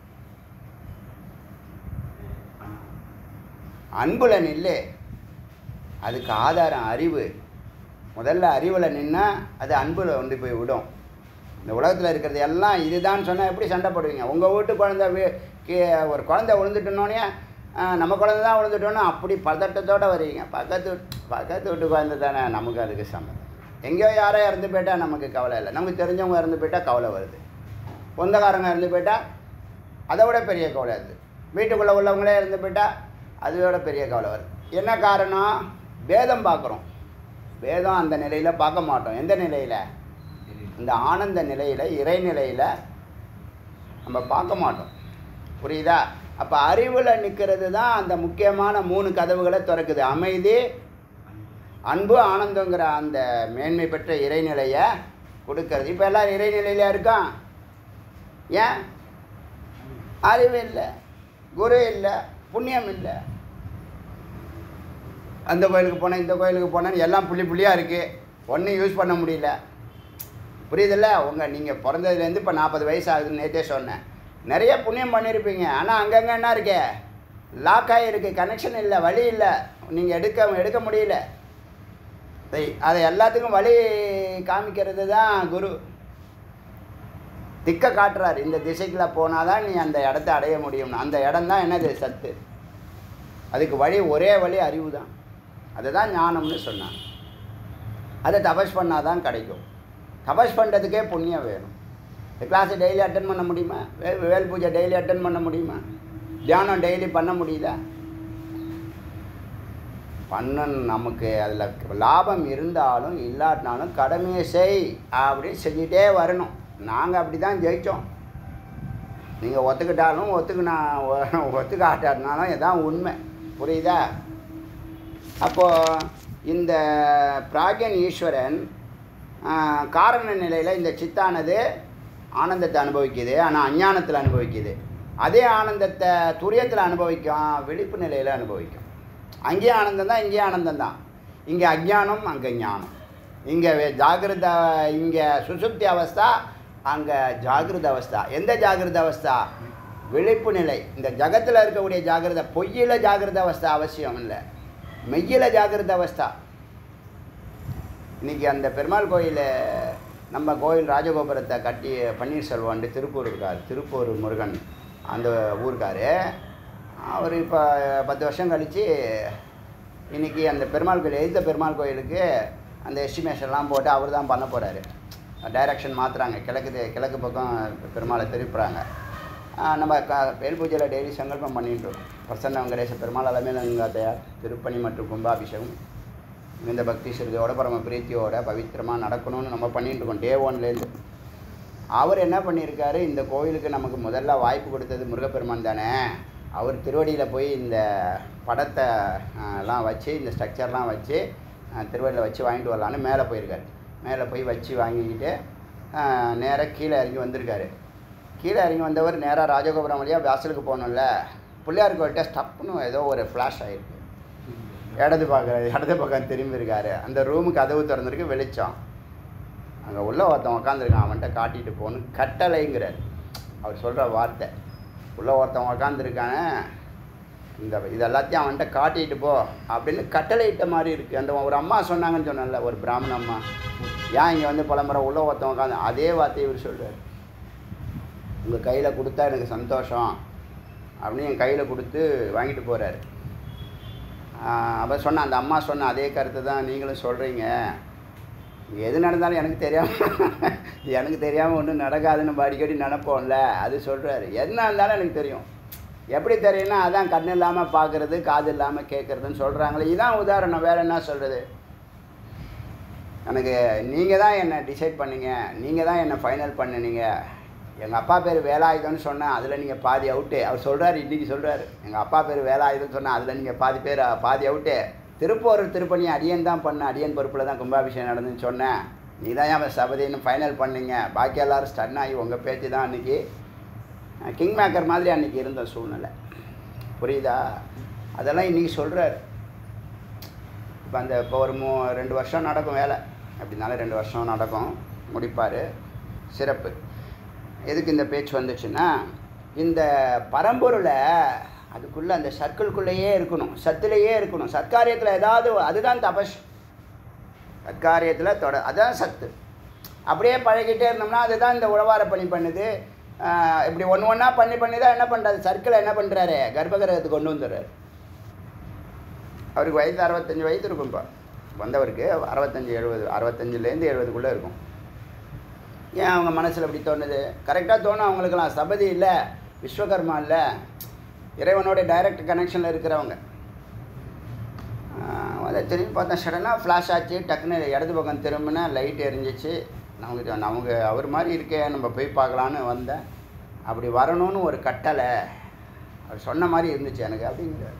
S1: அன்புல நில்லு அதுக்கு ஆதாரம் அறிவு முதல்ல அறிவில் நின்னா அது அன்புல வந்து போய் விடும் இந்த உலகத்தில் இருக்கிறது எல்லாம் இதுதான் சொன்னால் எப்படி சண்டை போடுவீங்க உங்கள் வீட்டு குழந்தை வீ- கீ- ஒரு குழந்தை விழுந்துட்டோன்னே நம்ம குழந்தை தான் விழுந்துட்டோன்னு அப்படி பதட்டத்தோடு வருவீங்க பக்கத்து வீட்டு- பக்கத்து வீட்டு குழந்தை தானே நமக்கு அதுக்கு சம்மந்தம் எங்கேயோ யாரோ இறந்து போயிட்டால் நமக்கு கவலை இல்லை நமக்கு தெரிஞ்சவங்க இறந்து போயிட்டால் கவலை வருது சொந்தக்காரங்க இறந்து போயிட்டால் அதை விட பெரிய கவலை அது வீட்டுக்குள்ளே உள்ளவங்களே இறந்து போயிட்டால் அதோட பெரிய கவலை வருது என்ன காரணம் பேதம் பார்க்குறோம் பேதம் அந்த நிலையில் பார்க்க மாட்டோம் எந்த நிலையில் இந்த ஆனந்த நிலையில் இறைநிலையில் நம்ம பார்க்க மாட்டோம் புரியுதா அப்போ அறிவில் நிற்கிறது தான் அந்த முக்கியமான மூணு கதவுகளை திறக்குது அமைதி அன்பு ஆனந்தங்கிற அந்த மேன்மை பெற்ற இறைநிலையை கொடுக்கறது இப்போ எல்லோரும் இறைநிலையில இருக்கான் ஏன் அறிவு இல்லை குரு இல்லை புண்ணியம் இல்லை அந்த கோயிலுக்கு போனேன் இந்த கோயிலுக்கு போனேன்னு எல்லாம் புள்ளி புள்ளியாக இருக்குது ஒன்றும் யூஸ் பண்ண முடியல புரியுதில்ல உங்கள் நீங்கள் பிறந்ததுலேருந்து இப்போ நாற்பது வயசு ஆகுதுன்னு நேற்றே சொன்னேன் நிறைய புண்ணியம் பண்ணியிருப்பீங்க ஆனால் அங்கங்கே என்ன இருக்கே லாக் ஆகிருக்கு கனெக்ஷன் இல்லை வழி இல்லை நீங்கள் எடுக்க எடுக்க முடியல அதை- அதை எல்லாத்துக்கும் வழி காமிக்கிறது தான் குரு திக்க காட்டுறாரு இந்த திசைக்குள்ள போனால் தான் நீ அந்த இடத்த அடைய முடியும் அந்த இடம் தான் என்னது சத்து அதுக்கு வழி ஒரே வழி அறிவு தான் அதுதான் ஞானம்னு சொன்னான் அதை தபஸ் பண்ணால் தான் கிடைக்கும் தபஸ் பண்ணுறதுக்கே புண்ணியம் வேணும் இந்த கிளாஸை டெய்லி அட்டன் பண்ண முடியுமா வே வேல் பூஜை டெய்லி அட்டன் பண்ண முடியுமா தியானம் டெய்லி பண்ண முடியுதா பண்ணணும் நமக்கு அதில் லாபம் இருந்தாலும் இல்லாட்டினாலும் கடமையை செய் அப்படின்னு செஞ்சுட்டே வரணும் நாங்கள் அப்படி தான் ஜெயித்தோம் நீங்கள் ஒத்துக்கிட்டாலும் ஒத்துக்கினா ஒத்துக்காட்டாட்டினாலும் இதான் உண்மை புரியுதா அப்போது இந்த பிராக்யன் ஈஸ்வரன் ஆ, காரண நிலையில் இந்த சித்தானது ஆனந்தத்தை அனுபவிக்குது ஆனால் அஞ்ஞானத்தில் அனுபவிக்குது அதே ஆனந்தத்தை துரியத்தில் அனுபவிக்கும் விழிப்பு நிலையில் அனுபவிக்கும் அங்கேயும் ஆனந்தம் தான் இங்கேயும் ஆனந்தம் தான் இங்கே அஜ்ஞானம் அங்கே ஞானம் இங்கே ஜாகிரத இங்கே சுசுப்தி அவஸ்தா அங்கே ஜாகிரத அவஸ்தா எந்த ஜாகிரத அவஸ்தா விழிப்பு நிலை இந்த ஜகத்தில் இருக்கக்கூடிய ஜாகிரத பொய்யில ஜாகிரத அவஸ்தா அவசியம் இல்லை மெய்யில ஜாகிரத அவஸ்தா இன்னைக்கு அந்த பெருமாள் கோயில் நம்ம கோயில் ராஜகோபுரத்தை கட்டி பன்னீர்செல்வம் திருப்பூர் இருக்கார் திருப்பூர் முருகன் அந்த ஊருக்கார் அவர் இப்போ பத்து வருஷம் கழித்து இன்னைக்கு அந்த பெருமாள் கோயில் எதிர்த்த பெருமாள் கோயிலுக்கு அந்த எஸ்டிமேஷன்லாம் போட்டு அவர் தான் பண்ண போகிறாரு டைரக்ஷன் மாற்றுறாங்க கிழக்கு தெ- கிழக்கு பக்கம் பெருமாளை திருப்புறாங்க ஆஹ் நம்ம க வேல் பூஜையில் டெய்லி சங்கல்பம் பண்ணிட்டு இருக்கோம் பிரசன்ன வெங்கடேச பெருமாள் அலமேலங்காத்தையார் திருப்பணி மற்றும் கும்பாபிஷேகம் இந்த பக்தி சிறுதையோட பரம பிரீத்தியோட பவித்திரமாக நடக்கணும்னு நம்ம பண்ணிட்டு இருக்கோம் டே ஒன்லேருந்து அவர் என்ன பண்ணியிருக்காரு இந்த கோயிலுக்கு நமக்கு முதல்ல வாய்ப்பு கொடுத்தது முருகப்பெருமான் தானே அவர் திருவடியில் போய் இந்த படத்தை ஆஹ், எல்லாம் வச்சு இந்த ஸ்ட்ரக்சர்லாம் வச்சு திருவடியில் வச்சு வாங்கிட்டு வரலான்னு மேலே போயிருக்காரு மேலே போய் வச்சு வாங்கிக்கிட்டு நேராக கீழே இறங்கி வந்திருக்காரு கீழே இறங்கி வந்தவர் நேராக ராஜகோபுரம் வழியாக வாசலுக்கு போகணும்ல பிள்ளையார் கோயில்கிட்ட ஸ்டப்னு ஏதோ ஒரு ஃப்ளாஷ் ஆகிருக்கு இடது பக்கம் இடது பக்கம் திரும்பி இருக்காரு அந்த ரூமு கதவு திறந்திருக்கு வெளிச்சம் அங்கே உள்ள ஒருத்தன் உக்காந்துருக்கான் அவன்கிட்ட காட்டிட்டு போகணும் கட்டளைங்கிறார் அவர் சொல்கிற வார்த்தை உள்ள ஒருத்தன் உக்காந்துருக்கானே இந்த இது எல்லாத்தையும் அவன்கிட்ட காட்டிட்டு போ அப்படின்னு கட்டளையிட்ட மாதிரி இருக்குது அந்த ஒரு அம்மா சொன்னாங்கன்னு சொன்னேன்ல ஒரு பிராமண அம்மா ஏன் இங்கே வந்து புலம்புற உள்ள ஒருத்தன் உட்காந்து அதே வார்த்தையை இவர் சொல்றாரு உங்கள் கையில் கொடுத்தா எனக்கு சந்தோஷம் அப்படின்னு என் கையில் கொடுத்து வாங்கிட்டு போகிறாரு அவள் சொன்ன அந்த அம்மா சொன்ன அதே கருத்தை தான் நீங்களும் சொல்கிறீங்க இங்கே எது நடந்தாலும் எனக்கு தெரியாமல் எனக்கு தெரியாமல் ஒன்றும் நடக்காதுன்னு நம்ம அடிக்கடி நினைப்போம்ல அது சொல்கிறாரு என்ன இருந்தாலும் எனக்கு தெரியும் எப்படி தெரியும்னா அதான் கண் இல்லாமல் பார்க்குறது காது இல்லாமல் கேட்குறதுன்னு சொல்கிறாங்களே இதான் உதாரணம் வேறு என்ன சொல்கிறது எனக்கு நீங்கள் தான் என்னை டிசைட் பண்ணீங்க நீங்கள் தான் என்னை ஃபைனல் பண்ணினீங்க எங்கள் அப்பா பேர் வேலாயுதம்னு சொன்னேன் அதில் நீங்கள் பாதி அவுட்டு அவர் சொல்கிறாரு இன்றைக்கி சொல்கிறாரு எங்கள் அப்பா பேர் வேலாயுதம்னு சொன்னேன் அதில் நீங்கள் பாதி பேர் பாதி அவுட்டு திருப்பூர் திருப்பணி அடியன் தான் பண்ண அடியன் பொறுப்பில் தான் கும்பாபிஷேகம் நடந்துன்னு சொன்னேன் நீ தான் என் சபதின்னு ஃபைனல் பண்ணீங்க பாக்கி எல்லாரும் ஸ்டன் ஆகி உங்கள் பேச்சு தான் அன்றைக்கி கிங் மேக்கர் மாதிரி அன்றைக்கி இருந்த சூழ்நிலை புரியுதா அதெல்லாம் இன்றைக்கி சொல்கிறாரு இப்போ அந்த இப்போ ஒரு மூ ரெண்டு வருஷம் நடக்கும் வேலை அப்படின்னாலும் ரெண்டு வருஷம் நடக்கும் முடிப்பார் சிறப்பு எதுக்கு இந்த பேச்சு வந்துச்சுன்னா இந்த பரம்பொருளை அதுக்குள்ளே அந்த சர்க்கிள்குள்ளேயே இருக்கணும் சத்துலேயே இருக்கணும் சத்காரியத்தில் ஏதாவது அதுதான் தபஸ் சத்காரியத்தில் தொட அதுதான் சத்து அப்படியே பழகிட்டே இருந்தோம்னா அதுதான் இந்த உழவார பணி பண்ணுது ஆஹ் இப்படி ஒன்று ஒன்றா பண்ணி பண்ணி தான் என்ன பண்ணுறாரு சர்க்கிளை என்ன பண்ணுறாரு கர்ப்பகிரகத்துக்கு கொண்டு வந்துடுறாரு அவருக்கு வயசு அறுபத்தஞ்சு வயசு இருக்கும் இப்போ வந்தவருக்கு அறுபத்தஞ்சு எழுபது அறுபத்தஞ்சிலேருந்து எழுபதுக்குள்ளே இருக்கும் ஏன் அவங்க மனசில் இப்படி தோணுது கரெக்டாக தோணும் அவங்களுக்கெல்லாம் சபதி இல்லை விஸ்வகர்மா இல்லை இறைவனோட டைரக்ட் கனெக்ஷனில் இருக்கிறவங்க ஆஹ் அதை திரும்பி பார்த்தா சடனாக ஃப்ளாஷ் ஆச்சு டக்குன்னு இடது பக்கம் திரும்பினா லைட் எரிஞ்சிச்சு நமக்கு நமக்கு அவர் மாதிரி இருக்கே நம்ம போய் பார்க்கலான்னு வந்தேன் அப்படி வரணும்னு ஒரு கட்டளை அவர் சொன்ன மாதிரி இருந்துச்சு எனக்கு அப்படிங்கிற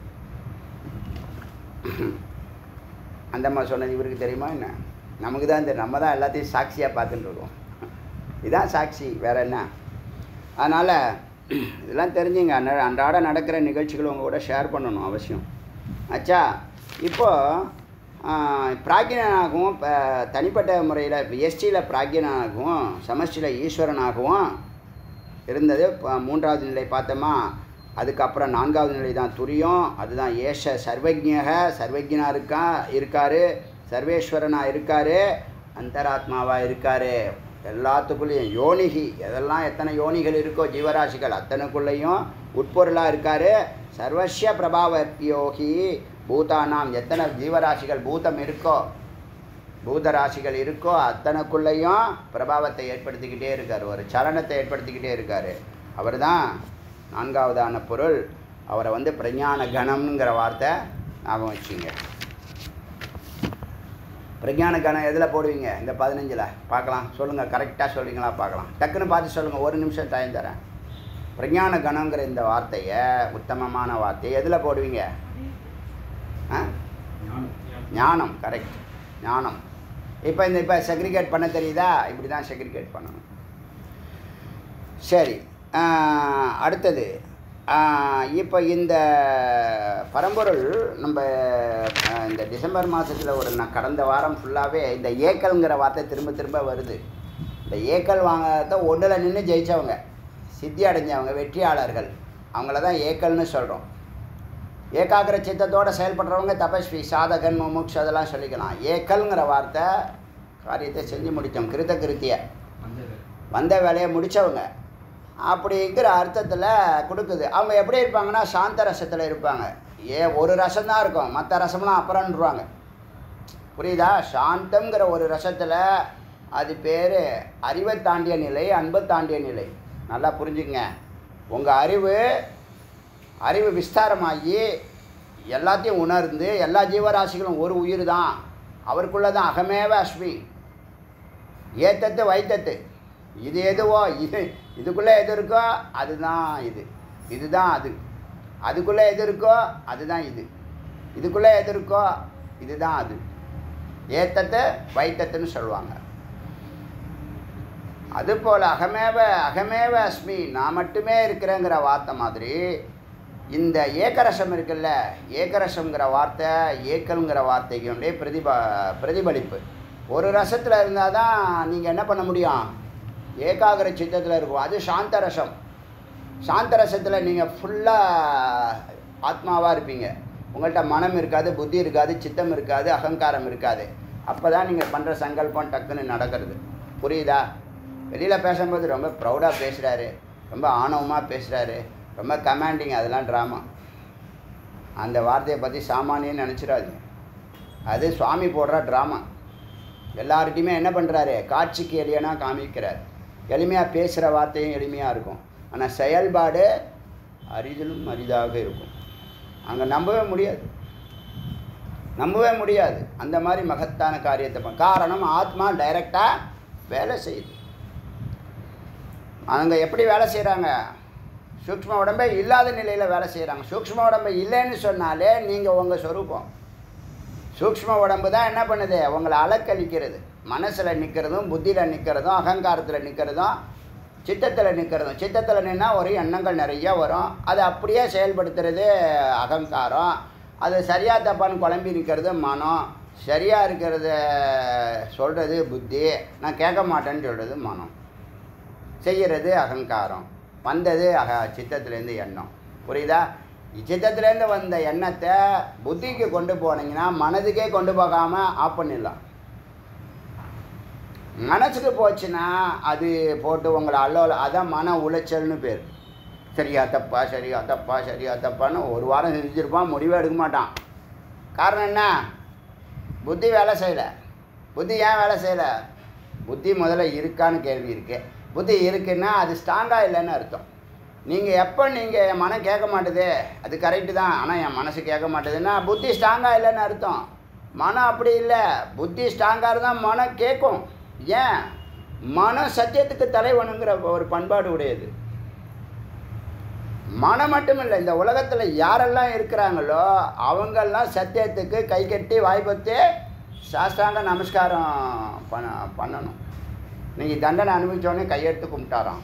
S1: அந்த அம்மா சொன்னது இவருக்கு தெரியுமா என்ன நமக்கு தான் தெரியும் நம்ம தான் எல்லாத்தையும் சாட்சியாக பார்த்துட்டு இருக்கோம் இதான் சாட்சி வேற என்ன அதனால் இதெல்லாம் தெரிஞ்சுங்க அன்ன- அன்றாட நடக்கிற நிகழ்ச்சிகள் உங்கள் கூட ஷேர் பண்ணணும் அவசியம் ஆச்சா இப்போது பிராக்யனாகவும் இப்போ தனிப்பட்ட முறையில் எஸ்டியில் பிராக்யனாகவும் சமஷ்டியில் ஈஸ்வரனாகவும் இருந்தது இப்போ மூன்றாவது நிலை பார்த்தோமா அதுக்கப்புறம் நான்காவது நிலை தான் துரியம் அதுதான் ஏஷ சர்வஜக சர்வஜனா இருக்கா இருக்கார் சர்வேஸ்வரனாக இருக்கார் அந்தராத்மாவாக இருக்கார் எல்லாத்துக்குள்ளேயும் யோனிகி எதெல்லாம் எத்தனை யோனிகள் இருக்கோ ஜீவராசிகள் அத்தனைக்குள்ளேயும் உட்பொருளாக இருக்கார் சர்வஸ்ய பிரபாவத்யோகி பூதானாம் எத்தனை ஜீவராசிகள் பூதம் இருக்கோ பூதராசிகள் இருக்கோ அத்தனைக்குள்ளேயும் பிரபாவத்தை ஏற்படுத்திக்கிட்டே இருக்கார் ஒரு சலனத்தை ஏற்படுத்திக்கிட்டே இருக்கார் அவர் தான் நான்காவதான பொருள் அவரை வந்து பிரஞான கணம்ங்கிற வார்த்தை ஞாபகம் வச்சுங்க பிரஞான கணம் எதில் போடுவீங்க இந்த பதினஞ்சில் பார்க்கலாம் சொல்லுங்கள் கரெக்டாக சொல்லுவீங்களா பார்க்கலாம் டக்குன்னு பார்த்து சொல்லுங்கள் ஒரு நிமிஷம் டைம் தரேன் பிரஞான கணங்கிற இந்த வார்த்தையை உத்தமமான வார்த்தையை எதில் போடுவீங்க ஆ ஞானம் கரெக்ட் ஞானம் இப்போ இந்த இப்போ செக்ரிகேட் பண்ண தெரியுதா இப்படி தான் செக்ரிகேட் பண்ணணும் சரி ஆஹ், அடுத்தது ஆஹ், இப்போ இந்த பரம்பொருள் நம்ம ஆஹ், இந்த டிசம்பர் மாதத்தில் ஒரு நான் கடந்த வாரம் ஃபுல்லாகவே இந்த ஏக்கல்ங்கிற வார்த்தை திரும்ப திரும்ப வருது இந்த ஏக்கல் வாங்கிறத ஒன்றில் நின்று ஜெயித்தவங்க சித்தி அடைஞ்சவங்க வெற்றியாளர்கள் அவங்கள தான் ஏக்கல்னு சொல்கிறோம் ஏகாகிர சித்தத்தோடு செயல்படுறவங்க தபஸ்வி சாதகன் முமுக்ஷு அதெல்லாம் சொல்லிக்கலாம் ஏக்கல்ங்கிற வார்த்தை காரியத்தை செஞ்சு முடித்தோம் கிருத்த கிருத்திய
S2: வந்தது
S1: வந்த வேலையை முடித்தவங்க அப்படிங்கிற அர்த்தத்தில் கொடுக்குது அவங்க எப்படி இருப்பாங்கன்னா சாந்த ரசத்தில் இருப்பாங்க ஏ ஒரு ரசம் தான் இருக்கும் மற்ற ரசம்லாம் அப்புறம்ன்றுவாங்க புரியுதா சாந்தம்ங்கிற ஒரு ரசத்தில் அது பேர் அறிவை தாண்டிய நிலை அன்பை தாண்டிய நிலை நல்லா புரிஞ்சுக்கங்க உங்கள் அறிவு அறிவு விஸ்தாரமாகி எல்லாத்தையும் உணர்ந்து எல்லா ஜீவராசிகளும் ஒரு உயிர் தான் அவருக்குள்ளே தான் அகமேவ அஸ்மி ஏத்தத்து வைத்தத்து இது எதுவோ இது இதுக்குள்ளே எது இருக்கோ அதுதான் இது இதுதான் அது அதுக்குள்ளே எது இருக்கோ அதுதான் இது இதுக்குள்ளே எது இருக்கோ இதுதான் அது ஏத்தத்தை வைத்தத்துன்னு சொல்லுவாங்க அதுபோல் அகமேவ அகமேவ அஸ்மி நான் மட்டுமே இருக்கிறேங்கிற வார்த்தை மாதிரி இந்த ஏக்கரசம் இருக்குல்ல ஏக்கரசம்ங்கிற வார்த்தை ஏக்கல்ங்கிற வார்த்தைக்கு பிரதிப பிரதிபலிப்பு ஒரு ரசத்தில் இருந்தால் தான் நீங்கள் என்ன பண்ண முடியும் ஏகாகிர சித்தத்தில் இருக்கும் அது சாந்த ரசம் சாந்த ரசத்தில் நீங்கள் ஃபுல்லாக ஆத்மாவாக இருப்பீங்க உங்கள்கிட்ட மனம் இருக்காது புத்தி இருக்காது சித்தம் இருக்காது அகங்காரம் இருக்காது அப்போ தான் நீங்கள் பண்ணுற சங்கல்பம் டக்குன்னு நடக்கிறது புரியுதா வெளியில் பேசும்போது ரொம்ப ப்ரௌடாக பேசுகிறாரு ரொம்ப ஆணவமாக பேசுகிறாரு ரொம்ப கமாண்டிங் அதெல்லாம் ட்ராமா அந்த வார்த்தையை பற்றி சாமானியன்னு நினச்சிடாதீங்க அது சுவாமி போடுற ட்ராமா எல்லார்கிட்டையுமே என்ன பண்ணுறாரு காட்சிக்கு எளியனா காமிக்கிறார் எளிமையாக பேசுகிற வார்த்தையும் எளிமையாக இருக்கும் ஆனால் செயல்பாடு அரிதிலும் அரிதாக இருக்கும் அங்கே நம்பவே முடியாது நம்பவே முடியாது அந்த மாதிரி மகத்தான காரியத்தை பண் காரணம் ஆத்மா டைரெக்டாக வேலை செய்யுது அவங்க எப்படி வேலை செய்கிறாங்க சூக்ஷ்ம உடம்பே இல்லாத நிலையில் வேலை செய்கிறாங்க சூக்ஷ்ம உடம்பு இல்லைன்னு சொன்னாலே நீங்கள் உங்கள் சொரூபம் சூக்ஷ்ம உடம்பு தான் என்ன பண்ணுது உங்களை அலக்கழிக்கிறது மனசில் நிற்கிறதும் புத்தியில் நிற்கிறதும் அகங்காரத்தில் நிற்கிறதும் சித்தத்தில் நிற்கிறதும் சித்தத்தில் நின்னா ஒரு எண்ணங்கள் நிறைய வரும் அதை அப்படியே செயல்படுத்துறது அகங்காரம் அது சரியாக தப்பான்னு குழம்பி நிற்கிறது மனம் சரியாக இருக்கிறத சொல்கிறது புத்தி நான் கேட்க மாட்டேன்னு சொல்கிறது மனம் செய்கிறது அகங்காரம் வந்தது அக சித்தத்துலேருந்து எண்ணம் புரியுதா சித்தத்துலேருந்து வந்த எண்ணத்தை புத்திக்கு கொண்டு போனீங்கன்னா மனதுக்கே கொண்டு போகாமல் ஆஃப் பண்ணிடலாம் மனசுக்கு போச்சுன்னா அது போட்டு உங்களை அல்லோல அதான் மன உளைச்சல்னு பேர் சரியா தப்பா சரியா தப்பா சரியா தப்பான்னு ஒரு வாரம் செஞ்சுருப்பான் முடிவே எடுக்க மாட்டான் காரணம் என்ன புத்தி வேலை செய்யலை புத்தி ஏன் வேலை செய்யலை புத்தி முதல்ல இருக்கான்னு கேள்வி இருக்கு புத்தி இருக்குன்னா அது ஸ்ட்ராங்காக இல்லைன்னு அர்த்தம் நீங்கள் எப்போ நீங்கள் என் மனம் கேட்க மாட்டுது அது கரெக்டு தான் ஆனால் என் மனசு கேட்க மாட்டுதுன்னா புத்தி ஸ்ட்ராங்காக இல்லைன்னு அர்த்தம் மனம் அப்படி இல்லை புத்தி ஸ்ட்ராங்காக இருந்தால் மனம் கேட்கும் ஏன் மனம் சத்தியத்துக்கு தலைவனுங்கிற ஒரு பண்பாடு உடையது மனம் மட்டும் இல்லை இந்த உலகத்தில் யாரெல்லாம் இருக்கிறாங்களோ அவங்கெல்லாம் சத்தியத்துக்கு கை கட்டி வாய்ப்பத்து சாஸ்தாங்க நமஸ்காரம் பண்ண பண்ணணும் நீங்கள் தண்டனை அனுபவிச்சோடனே கையெடுத்து கும்பிட்டாராம்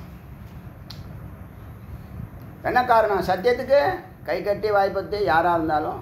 S1: என்ன காரணம் சத்தியத்துக்கு கை கட்டி வாய்ப்பத்து யாராக இருந்தாலும்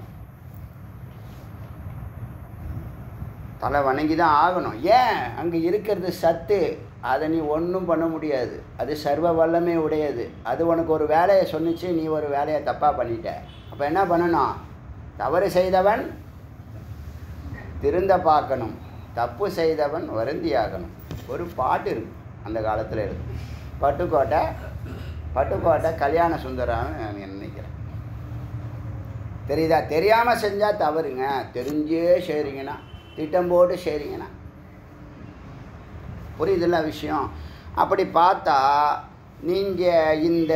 S1: தலை வணங்கி தான் ஆகணும் ஏன் அங்கே இருக்கிறது சத்து அதை நீ ஒன்றும் பண்ண முடியாது அது சர்வ வல்லமை உடையது அது உனக்கு ஒரு வேலையை சொன்னிச்சு நீ ஒரு வேலையை தப்பாக பண்ணிட்ட அப்போ என்ன பண்ணணும் தவறு செய்தவன் திருந்த பார்க்கணும் தப்பு செய்தவன் வருந்தியாகணும் ஒரு பாட்டு இருக்கு அந்த காலத்தில் இருக்கு பட்டுக்கோட்டை பட்டுக்கோட்டை கல்யாண சுந்தரம் நான் நினைக்கிறேன் தெரியுதா தெரியாமல் செஞ்சால் தவறுங்க தெரிஞ்சே செய்கிறீங்கன்னா திட்டம் போட்டு செய்கிறீங்கன்னா புரியுதுல்ல விஷயம் அப்படி பார்த்தா நீங்கள் இந்த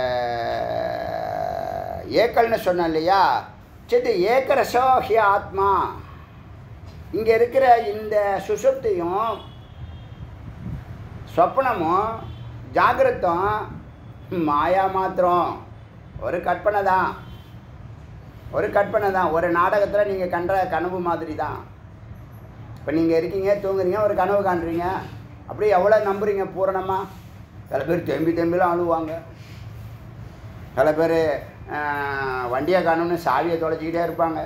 S1: ஏக்கல்னு சொன்னேன் இல்லையா சரி ஏக்கரசோ ஹி ஆத்மா இங்கே இருக்கிற இந்த சுசுப்தியும் சொப்னமும் ஜாகிரத்தும் மாயா மாத்திரம் ஒரு கற்பனை தான் ஒரு கற்பனை தான் ஒரு நாடகத்தில் நீங்கள் கண்ட கனவு மாதிரி தான் இப்போ நீங்கள் இருக்கீங்க தூங்குறீங்க ஒரு கனவு காண்றீங்க அப்படியே எவ்வளோ நம்புறீங்க பூரணமாக சில பேர் தெம்பி தெம்பிலாம் அழுவாங்க சில பேர் வண்டியை காணும்னு சாவியை தொலைச்சிக்கிட்டே இருப்பாங்க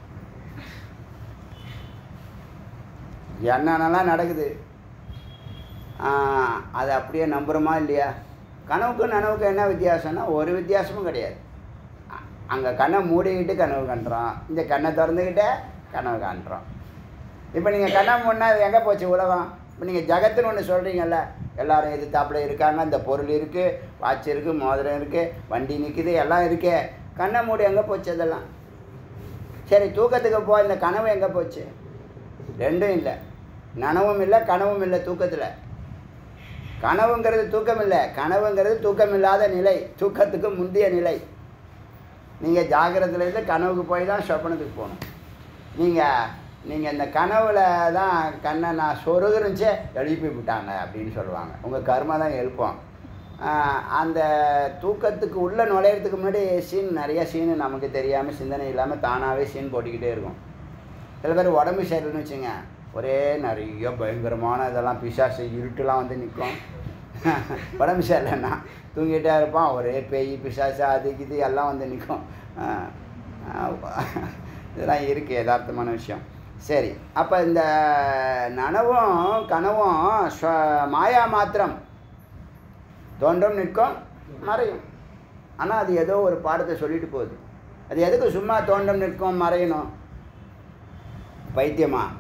S1: என்னென்னலாம் நடக்குது ஆஹ், அதை அப்படியே நம்புகிறோமா இல்லையா கனவுக்கும் நனவுக்கும் என்ன வித்தியாசம்னா ஒரு வித்தியாசமும் கிடையாது அங்கே கண்ணை மூடிக்கிட்டு கனவு காண்றோம் இந்த கண்ணை திறந்துக்கிட்டே கனவு காண்றோம் இப்போ நீங்கள் கண்ணை மூடினா அது எங்கே போச்சு உலகம் இப்போ நீங்கள் ஜகத்துன்னு ஒன்று சொல்கிறீங்கல்ல எல்லாரும் எதிர்த்தாப்புல இருக்காங்க இந்த பொருள் இருக்குது வாட்ச் இருக்குது மோதிரம் இருக்குது வண்டி நிற்குது எல்லாம் இருக்கே கண்ணை மூடி எங்கே போச்சு அதெல்லாம் சரி தூக்கத்துக்கு போ இந்த கனவு எங்கே போச்சு ரெண்டும் இல்லை நனவும் இல்லை கனவும் இல்லை தூக்கத்தில் கனவுங்கிறது தூக்கம் இல்லை கனவுங்கிறது தூக்கம் இல்லாத நிலை தூக்கத்துக்கு முந்தைய நிலை நீங்கள் ஜாகிரதையிலேருந்து கனவுக்கு போய் தான் சொப்பனத்துக்கு போகணும் நீங்கள் நீங்கள் இந்த கனவுல தான் கண்ணை நான் சொருகுறிச்சே எழுப்பி விட்டாங்க அப்படின்னு சொல்லுவாங்க உங்கள் கர்மா தான் எழுப்போம் ஆஹ் அந்த தூக்கத்துக்கு உள்ளே நுழையிறதுக்கு முன்னாடி சீன் நிறைய சீனு நமக்கு தெரியாமல் சிந்தனை இல்லாமல் தானாகவே சீன் போட்டுக்கிட்டே இருக்கும் சில பேர் உடம்பு சரியில்லைன்னு வச்சுங்க ஒரே நிறைய பயங்கரமான இதெல்லாம் பிசாசு இருட்டுலாம் வந்து நிற்கும் உடம்பு சரியில்லைன்னா தூங்கிட்டே இருப்பான் ஒரே பேய் பிசாசு அது இது எல்லாம் வந்து நிற்கும் இதெல்லாம் இருக்குது யதார்த்தமான விஷயம் சரி அப்போ இந்த நனவும் கனவும் ஸ்வ- மாயா மாத்திரம் தோன்றும் நிற்கும் மறையும் ஆனால் அது ஏதோ ஒரு பாடத்தை சொல்லிட்டு போகுது அது எதுக்கு சும்மா தோன்றும் நிற்கும் மறையணும் பைத்தியமா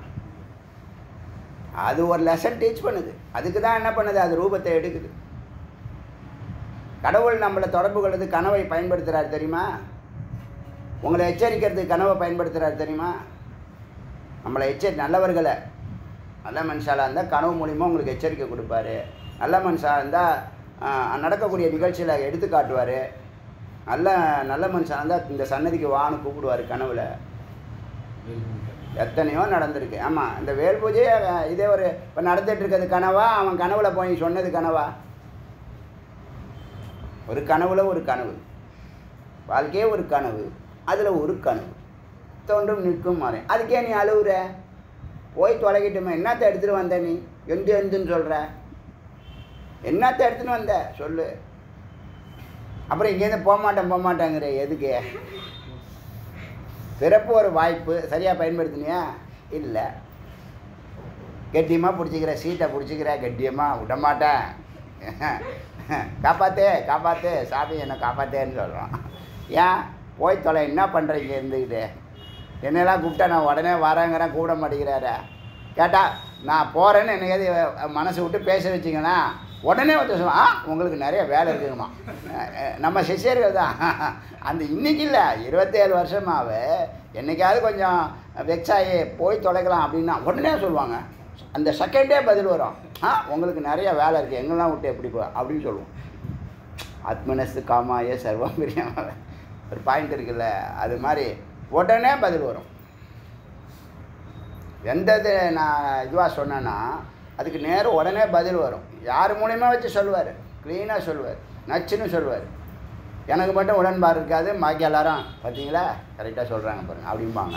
S1: அது ஒரு லெசன் டீச் பண்ணுது அதுக்கு தான் என்ன பண்ணுது அது ரூபத்தை எடுக்குது கடவுள் நம்மளை தொடர்பு கொள்வது கனவை பயன்படுத்துகிறாரு தெரியுமா உங்களை எச்சரிக்கிறதுக்கு கனவை பயன்படுத்துகிறாரு தெரியுமா நம்மளை எச்சரி நல்லவர்களை நல்ல மனுஷாலாக இருந்தால் கனவு மூலிமா உங்களுக்கு எச்சரிக்கை கொடுப்பாரு நல்ல மனுஷாக இருந்தால் நடக்கக்கூடிய நிகழ்ச்சியில் எடுத்து காட்டுவார் நல்ல நல்ல மனுஷனாக இருந்தால் இந்த சன்னதிக்கு வான்னு கூப்பிடுவார் கனவுல எத்தனையோ நடந்திருக்கு ஆமாம் இந்த வேல் பூஜையே அஹ், இதே ஒரு இப்போ நடந்துட்டு இருக்கிறது கனவா அவன் கனவுல போய் சொன்னது கனவா ஒரு கனவுல ஒரு கனவு வாழ்க்கையே ஒரு கனவு அதில் ஒரு கனவு தோன்றும் நிற்கும் மாறேன் அதுக்கே நீ அழுவுற போய் தொலைகிட்டுமே என்னத்தை எடுத்துகிட்டு வந்த நீ எந்து எந்துன்னு சொல்கிற என்னத்தை எடுத்துன்னு வந்த சொல்லு அப்புறம் இங்கேருந்து போக மாட்டேன் போக மாட்டேங்கிற எதுக்கு பிறப்பு ஒரு வாய்ப்பு சரியாக பயன்படுத்தினியா இல்லை கெட்டியமாக பிடிச்சிக்கிற சீட்டை பிடிச்சிக்கிற கெட்டியமாக விட மாட்டேன் காப்பாத்தே காப்பாத்தே சாமி என்னை காப்பாத்தேன்னு சொல்கிறோம் ஏன் போய் தொலை என்ன பண்ணுறீங்க இருந்துக்கிட்டு என்னெல்லாம் கூப்பிட்டா நான் உடனே வரேங்கிறேன் கூப்பிட மாட்டேங்கிறாரு கேட்டால் நான் போகிறேன்னு என்னையாவது மனசு விட்டு பேச வச்சிங்கன்னா உடனே வந்து சொல்லுவான் ஆ உங்களுக்கு நிறைய வேலை இருக்குங்கம்மா அஹ் அஹ் நம்ம சிஷியர்கள் தான் அந்த இன்னைக்கு இல்லை இருபத்தேழு வருஷமாவே என்னைக்காவது கொஞ்சம் வெக்ஸாகி போய் தொலைக்கலாம் அப்படின்னா உடனே சொல்லுவாங்க அந்த செகண்டே பதில் வரும் ஆ உங்களுக்கு நிறைய வேலை இருக்குது எங்கெல்லாம் விட்டு எப்படி போ அப்படின்னு சொல்லுவோம் ஆத்மனசு காமாய சர்வம் பிரியாம ஒரு பாயிண்ட் இருக்குல்ல அது மாதிரி உடனே பதில் வரும் எந்த இது நான் இதுவாக சொன்னேன்னா அதுக்கு நேரம் உடனே பதில் வரும் யார் மூலியமா வச்சு சொல்லுவார் க்ளீனாக சொல்லுவார் நச்சுன்னு சொல்லுவார் எனக்கு மட்டும் உடன்பாடு இருக்காது பாக்கி எல்லாரும் பார்த்தீங்களா கரெக்டாக சொல்கிறாங்க பாருங்க அப்படிம்பாங்க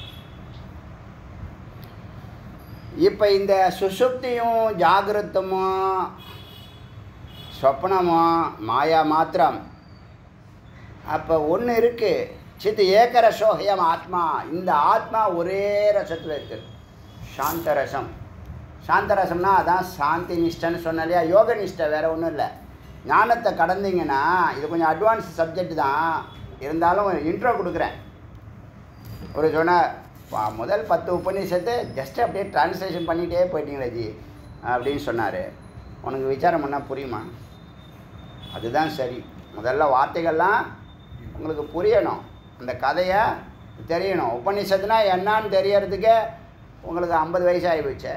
S1: இப்போ இந்த சுசுப்தியும் ஜாகிரத்தமும் சொப்னமும் மாயா மாத்திரம் அப்போ ஒன்று இருக்குது சித்து ஏக ரசோஹயம் ஆத்மா இந்த ஆத்மா ஒரே ரசத்தில் இருக்குது சாந்த ரசம் சாந்த ரசம்னா அதான் சாந்தி நிஷ்டைன்னு சொன்ன இல்லையா யோக நிஷ்டை வேறு ஒன்றும் இல்லை ஞானத்தை கடந்தீங்கன்னா இது கொஞ்சம் அட்வான்ஸ் சப்ஜெக்ட் தான் இருந்தாலும் இன்ட்ரோ கொடுக்குறேன் ஒரு சொன்ன பா- முதல் பத்து உபநிஷத்தை ஜஸ்ட் அப்படியே டிரான்ஸ்லேஷன் பண்ணிகிட்டே போயிட்டீங்களே ஜி அப்படின்னு சொன்னார் உனக்கு விசாரம் பண்ணால் புரியுமா அதுதான் சரி முதல்ல வார்த்தைகள்லாம் உங்களுக்கு புரியணும் அந்த கதையை தெரியணும் உபநிஷத்துனா என்னான்னு தெரியறதுக்கே உங்களுக்கு ஐம்பது வயசு ஆகி போச்சே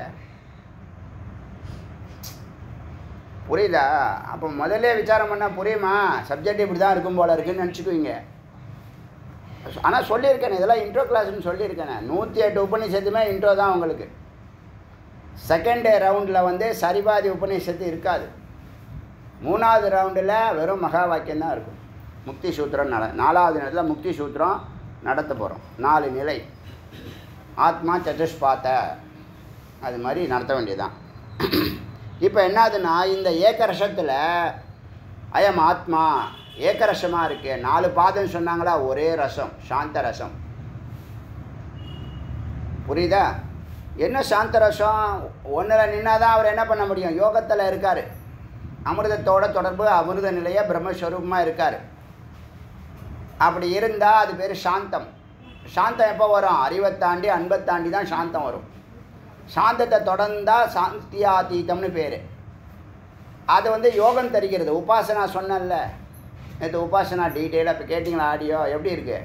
S1: புரியுதா அப்போ முதல்ல விசாரம் பண்ணால் புரியுமா சப்ஜெக்ட் இப்படி தான் இருக்கும் போல இருக்குன்னு நினச்சிக்குவீங்க ஆனால் சொல்லியிருக்கேனே இதெல்லாம் இன்ட்ரோ கிளாஸ்னு சொல்லியிருக்கேனே நூற்றி எட்டு உபநிஷத்துமே இன்ட்ரோ தான் உங்களுக்கு செகண்ட் ரவுண்டில் வந்து சரிபாதி உபநிஷத்து இருக்காது மூணாவது ரவுண்டில் வெறும் மகா வாக்கியம் தான் இருக்கும் முக்தி சூத்திரம் நட நாலாவது நேரத்தில் முக்தி சூத்திரம் நடத்த போகிறோம் நாலு நிலை ஆத்மா சதுஷ்பாத்த அது மாதிரி நடத்த வேண்டியதுதான் இப்போ என்னதுன்னா இந்த ஏக்கரசத்தில் அயம் ஆத்மா ஏக்கரசமாக இருக்கு நாலு பாதம் சொன்னாங்களா ஒரே ரசம் சாந்த ரசம் புரியுதா என்ன சாந்தரசம் ஒன்றில் நின்னா தான் அவர் என்ன பண்ண முடியும் யோகத்தில் இருக்கார் அமிர்தத்தோட தொடர்பு அமிர்த நிலைய பிரம்மஸ்வரூபமாக இருக்கார் அப்படி இருந்தால் அது பேர் சாந்தம் சாந்தம் எப்போ வரும் அறிவை தாண்டி அன்பை தாண்டி தான் சாந்தம் வரும் சாந்தத்தை தொடர்ந்தா சாந்தியாதீதம்னு பேர் அது வந்து யோகம் தருகிறது உபாசனா சொன்னேன்ல நேற்று உபாசனா டீட்டெயிலாக இப்போ கேட்டிங்களா ஆடியோ எப்படி இருக்கு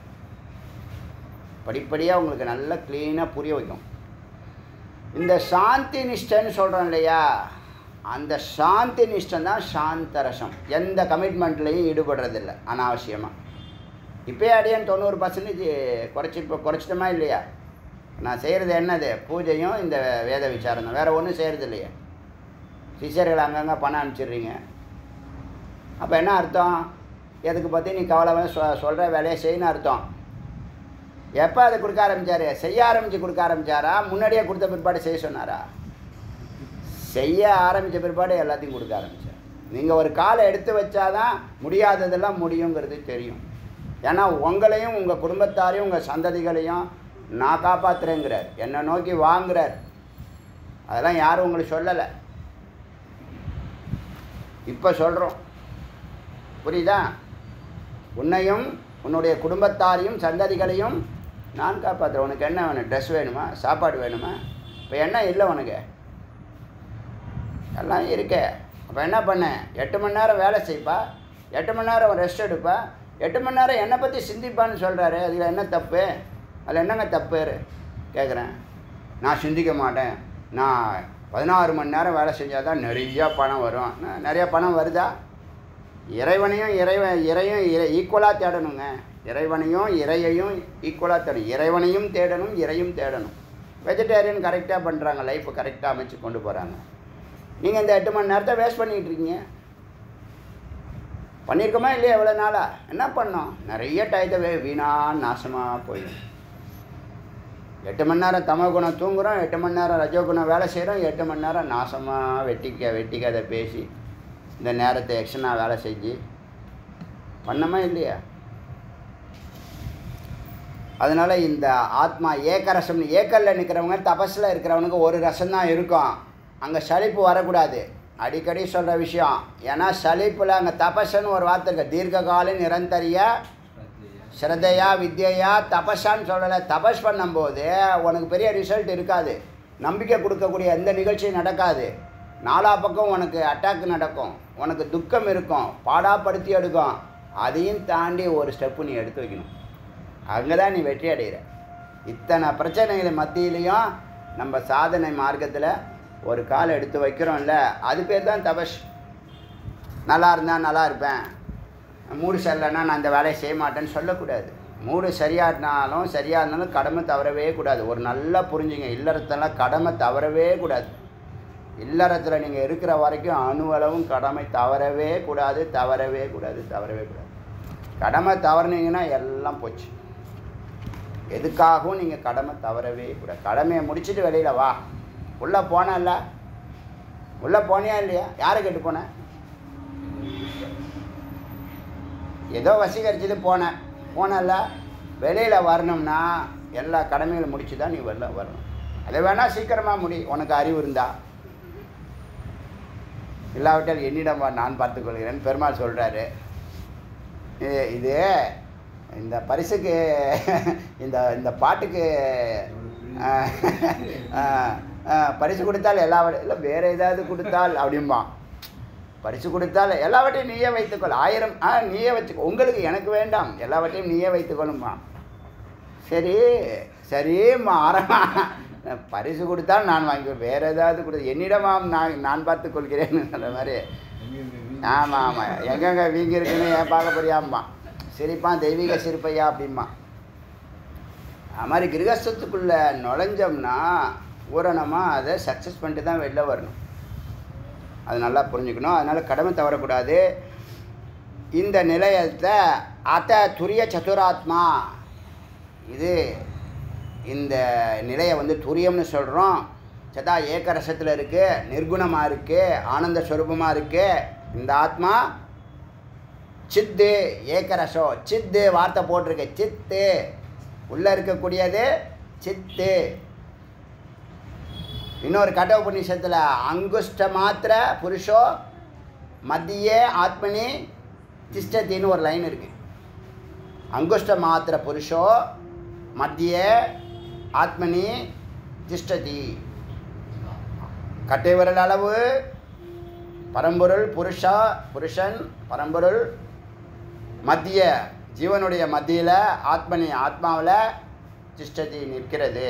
S1: படிப்படியாக உங்களுக்கு நல்லா க்ளீனாக புரிய வைக்கும் இந்த சாந்தி நிஷ்டைன்னு சொல்கிறோம் இல்லையா அந்த சாந்தி நிஷ்டன் தான் சாந்தரசம் எந்த கமிட்மெண்ட்லேயும் ஈடுபடுறதில்ல அனாவசியமாக இப்போயே அடியேன் தொண்ணூறு பர்சன்டேஜ் குறைச்சி இப்போ குறைச்சிட்டோமா இல்லையா நான் செய்கிறது என்னது பூஜையும் இந்த வேத விசாரம் தான் வேறு ஒன்றும் செய்கிறது இல்லையா சிஷியர்கள் அங்கங்கே பணம் அனுப்பிச்சிடுறீங்க அப்போ என்ன அர்த்தம் எதுக்கு பற்றி நீ கவலை சொ சொல்கிற வேலையை செய்யணும் அர்த்தம் எப்போ அதை கொடுக்க ஆரம்பிச்சாரு செய்ய ஆரம்பித்து கொடுக்க ஆரம்பிச்சாரா முன்னாடியே கொடுத்த பிற்பாடு செய்ய சொன்னாரா செய்ய ஆரம்பித்த பிற்பாடு எல்லாத்தையும் கொடுக்க ஆரம்பிச்சார் நீங்கள் ஒரு காலை எடுத்து வச்சாதான் முடியாததெல்லாம் முடியுங்கிறது தெரியும் ஏன்னா உங்களையும் உங்கள் குடும்பத்தாரையும் உங்கள் சந்ததிகளையும் நான் காப்பாற்றுறேங்கிறார் என்னை நோக்கி வாங்குறார் அதெல்லாம் யாரும் உங்களுக்கு சொல்லலை இப்போ சொல்கிறோம் புரியுதா உன்னையும் உன்னுடைய குடும்பத்தாரையும் சந்ததிகளையும் நான் காப்பாற்றுறேன் உனக்கு என்ன வேணும் ட்ரெஸ் வேணுமா சாப்பாடு வேணுமா இப்போ என்ன இல்லை உனக்கு எல்லாம் இருக்கே அப்போ என்ன பண்ண எட்டு மணி நேரம் வேலை செய்ப்பா எட்டு மணி நேரம் ரெஸ்ட் எடுப்பா எட்டு மணி நேரம் என்னை பற்றி சிந்திப்பான்னு சொல்கிறாரு அதில் என்ன தப்பு அதில் என்னங்க தப்பு கேட்குறேன் நான் சிந்திக்க மாட்டேன் நான் பதினாறு மணி நேரம் வேலை செஞ்சால் தான் நிறையா பணம் வரும் ந- நிறைய பணம் வருதா இறைவனையும் இறைவன் இறையும் இறை ஈக்குவலாக தேடணுங்க இறைவனையும் இறையையும் ஈக்குவலாக தேடணும் இறைவனையும் தேடணும் இறையும் தேடணும் வெஜிடேரியன் கரெக்டாக பண்ணுறாங்க லைஃப்பை கரெக்டாக அமைச்சு கொண்டு போகிறாங்க நீங்கள் இந்த எட்டு மணி நேரத்தை வேஸ்ட் பண்ணிகிட்டு இருக்கீங்க பண்ணியிருக்கோமா இல்லையா எவ்வளோ நாளா என்ன பண்ணோம் நிறைய டயத்தை வே வீணாக நாசமாக போயிடும் எட்டு மணி நேரம் தமோ குணம் தூங்குறோம் எட்டு மணி நேரம் ரஜோ குணம் வேலை செய்கிறோம் எட்டு மணி நேரம் நாசமாக வெட்டிக்க வெட்டிக்கதை பேசி இந்த நேரத்தை எக்ஸ்ட்ரா வேலை செஞ்சு பண்ணமா இல்லையா அதனால் இந்த ஆத்மா ஏக்க ரசம்னு ஏக்கல்ல நிற்கிறவங்க தபஸில் இருக்கிறவனுக்கு ஒரு ரசம் தான் இருக்கும் அங்கே சலிப்பு வரக்கூடாது அடிக்கடி சொல்கிற விஷயம் ஏன்னா சலிப்பில் அங்கே தபஸ்ன்னு ஒரு வார்த்தை இருக்கு தீர்க்ககால நிரந்தரிய ஸ்ரத்தையா வித்யா தபஸான்னு சொல்லலை தபஸ் பண்ணும்போது உனக்கு பெரிய ரிசல்ட் இருக்காது நம்பிக்கை கொடுக்கக்கூடிய எந்த நிகழ்ச்சியும் நடக்காது நாலா பக்கம் உனக்கு அட்டாக் நடக்கும் உனக்கு துக்கம் இருக்கும் பாடாப்படுத்தி எடுக்கும் அதையும் தாண்டி ஒரு ஸ்டெப்பு நீ எடுத்து வைக்கணும் அங்கே தான் நீ வெற்றி அடைகிற இத்தனை பிரச்சனைகள் மத்தியிலையும் நம்ம சாதனை மார்க்கத்தில் ஒரு கால் எடுத்து வைக்கிறோம்ல அது பேர் தான் தபஸ் நல்லா இருந்தால் நல்லா இருப்பேன் மூடு சரியில்லைன்னா நான் இந்த வேலையை செய்ய மாட்டேன்னு சொல்லக்கூடாது மூடு சரியாட்டினாலும் சரியாக இருந்தாலும் கடமை தவறவே கூடாது ஒரு நல்லா புரிஞ்சுங்க இல்லறத்தெல்லாம் கடமை தவறவே கூடாது இல்லறத்தில் நீங்கள் இருக்கிற வரைக்கும் அணுவளவும் கடமை தவறவே கூடாது தவறவே கூடாது தவறவே கூடாது கடமை தவறுனீங்கன்னா எல்லாம் போச்சு எதுக்காகவும் நீங்கள் கடமை தவறவே கூடாது கடமையை முடிச்சுட்டு வெளியில் வா உள்ளே போனல்ல உள்ளே போனியா இல்லையா யாரை கேட்டு போனேன் ஏதோ வசீகரிச்சது போனேன் போனல வெளியில் வரணும்னா எல்லா கடமைகளும் முடிச்சு தான் நீ வெளில வரணும் அதை வேணால் சீக்கிரமாக முடி உனக்கு அறிவு இருந்தா இல்லாவிட்டால் என்னிடம் வா நான் பார்த்துக்கொள்கிறேன் பெருமாள் சொல்கிறாரு இது இந்த பரிசுக்கு இந்த இந்த பாட்டுக்கு ஆஹ், ஆஹ், ஆஹ், பரிசு கொடுத்தால் எல்லா இல்லை வேறு ஏதாவது கொடுத்தால் அப்படிம்பான் பரிசு கொடுத்தால் எல்லாவற்றையும் நீயே வைத்துக்கொள் ஆயிரம் ஆ நீயே வச்சுக்கோ உங்களுக்கு எனக்கு வேண்டாம் எல்லாவற்றையும் நீயே வைத்துக்கொள்ளும்மா சரி சரிம்மா ஆரமா பரிசு கொடுத்தால் நான் வாங்கி வேறு ஏதாவது கொடு என்னிடமாம் நான் நான் பார்த்து கொள்கிறேன்னு மாதிரி ஆமாம் ஆமாம் எங்கெங்க வீங்கி இருக்குன்னு ஏன் பார்க்க போறியாம்மா சிரிப்பான் தெய்வீக சிரிப்பையா அப்படிம்மா அது மாதிரி கிரகஸ்தத்துக்குள்ளே நுழைஞ்சோம்னா பூரணமாக அதை சக்ஸஸ் பண்ணிட்டு தான் வெளில வரணும் அது நல்லா புரிஞ்சுக்கணும் அதனால் கடமை தவறக்கூடாது இந்த நிலையத்தை அத துரிய சதுராத்மா இது இந்த நிலையை வந்து துரியம்னு சொல்கிறோம் சதா ஏக ரசத்தில் இருக்குது நிர்குணமாக இருக்குது ஆனந்த ஸ்வரூபமாக இருக்குது இந்த ஆத்மா சித்து ஏகரசோ சித்து வார்த்தை போட்டிருக்கு சித்து உள்ளே இருக்கக்கூடியது சித்து இன்னொரு கட்ட உபநிஷத்தில் அங்குஷ்ட மாத்திர புருஷோ மத்தியே ஆத்மனி திஷ்டத்தின்னு ஒரு லைன் இருக்கு அங்குஷ்ட மாத்திர புருஷோ மத்தியே ஆத்மனி திஷ்டதி கட்டை விரல் அளவு பரம்பொருள் புருஷா புருஷன் பரம்பொருள் மத்திய ஜீவனுடைய மத்தியில் ஆத்மனி ஆத்மாவில் திஷ்டதி நிற்கிறது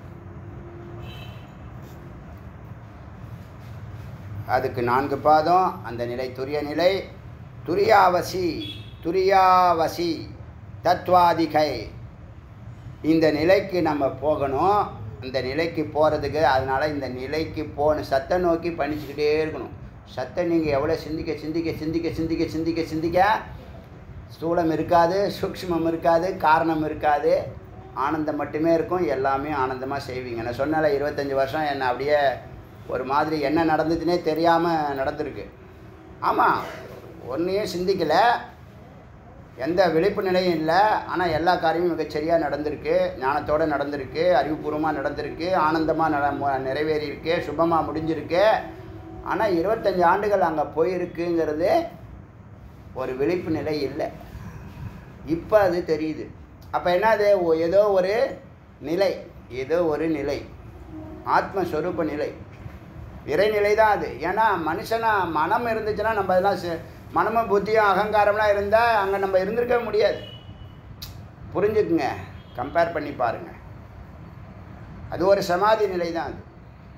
S1: அதுக்கு நான்கு பாதம் அந்த நிலை துரிய நிலை துரியாவசி துரியாவசி தத்வாதிகை இந்த நிலைக்கு நம்ம போகணும் இந்த நிலைக்கு போகிறதுக்கு அதனால் இந்த நிலைக்கு போன சத்தை நோக்கி பண்ணிச்சுக்கிட்டே இருக்கணும் சத்தை நீங்கள் எவ்வளோ சிந்திக்க சிந்திக்க சிந்திக்க சிந்திக்க சிந்திக்க சிந்திக்க ஸ்தூலம் இருக்காது சூக்ஷ்மம் இருக்காது காரணம் இருக்காது ஆனந்தம் மட்டுமே இருக்கும் எல்லாமே ஆனந்தமாக செய்வீங்க நான் சொன்னால இருபத்தஞ்சி வருஷம் என்னை அப்படியே ஒரு மாதிரி என்ன நடந்துச்சுன்னே தெரியாமல் நடந்திருக்கு ஆமாம் ஒன்றையும் சிந்திக்கலை எந்த விழிப்பு நிலையும் இல்லை ஆனால் எல்லா காரியமும் மிகச்சரியாக நடந்திருக்கு ஞானத்தோடு நடந்திருக்கு அறிவுபூர்வமாக நடந்திருக்கு ஆனந்தமாக நட மு- நிறைவேறியிருக்கு சுபமாக முடிஞ்சிருக்கு ஆனால் இருபத்தஞ்சி ஆண்டுகள் அங்கே போயிருக்குங்கிறது ஒரு விழிப்பு நிலை இல்லை இப்போ அது தெரியுது அப்போ என்னது ஒ- ஏதோ ஒரு நிலை ஏதோ ஒரு நிலை ஆத்மஸ்வரூப நிலை இறைநிலை தான் அது ஏன்னா மனுஷனா மனம் இருந்துச்சுன்னா நம்ம அதெல்லாம் செ- மனமும் புத்தியும் அகங்காரம்லாம் இருந்தால் அங்கே நம்ம இருந்திருக்க முடியாது புரிஞ்சுக்குங்க கம்பேர் பண்ணி பாருங்க அது ஒரு சமாதி நிலை தான் அது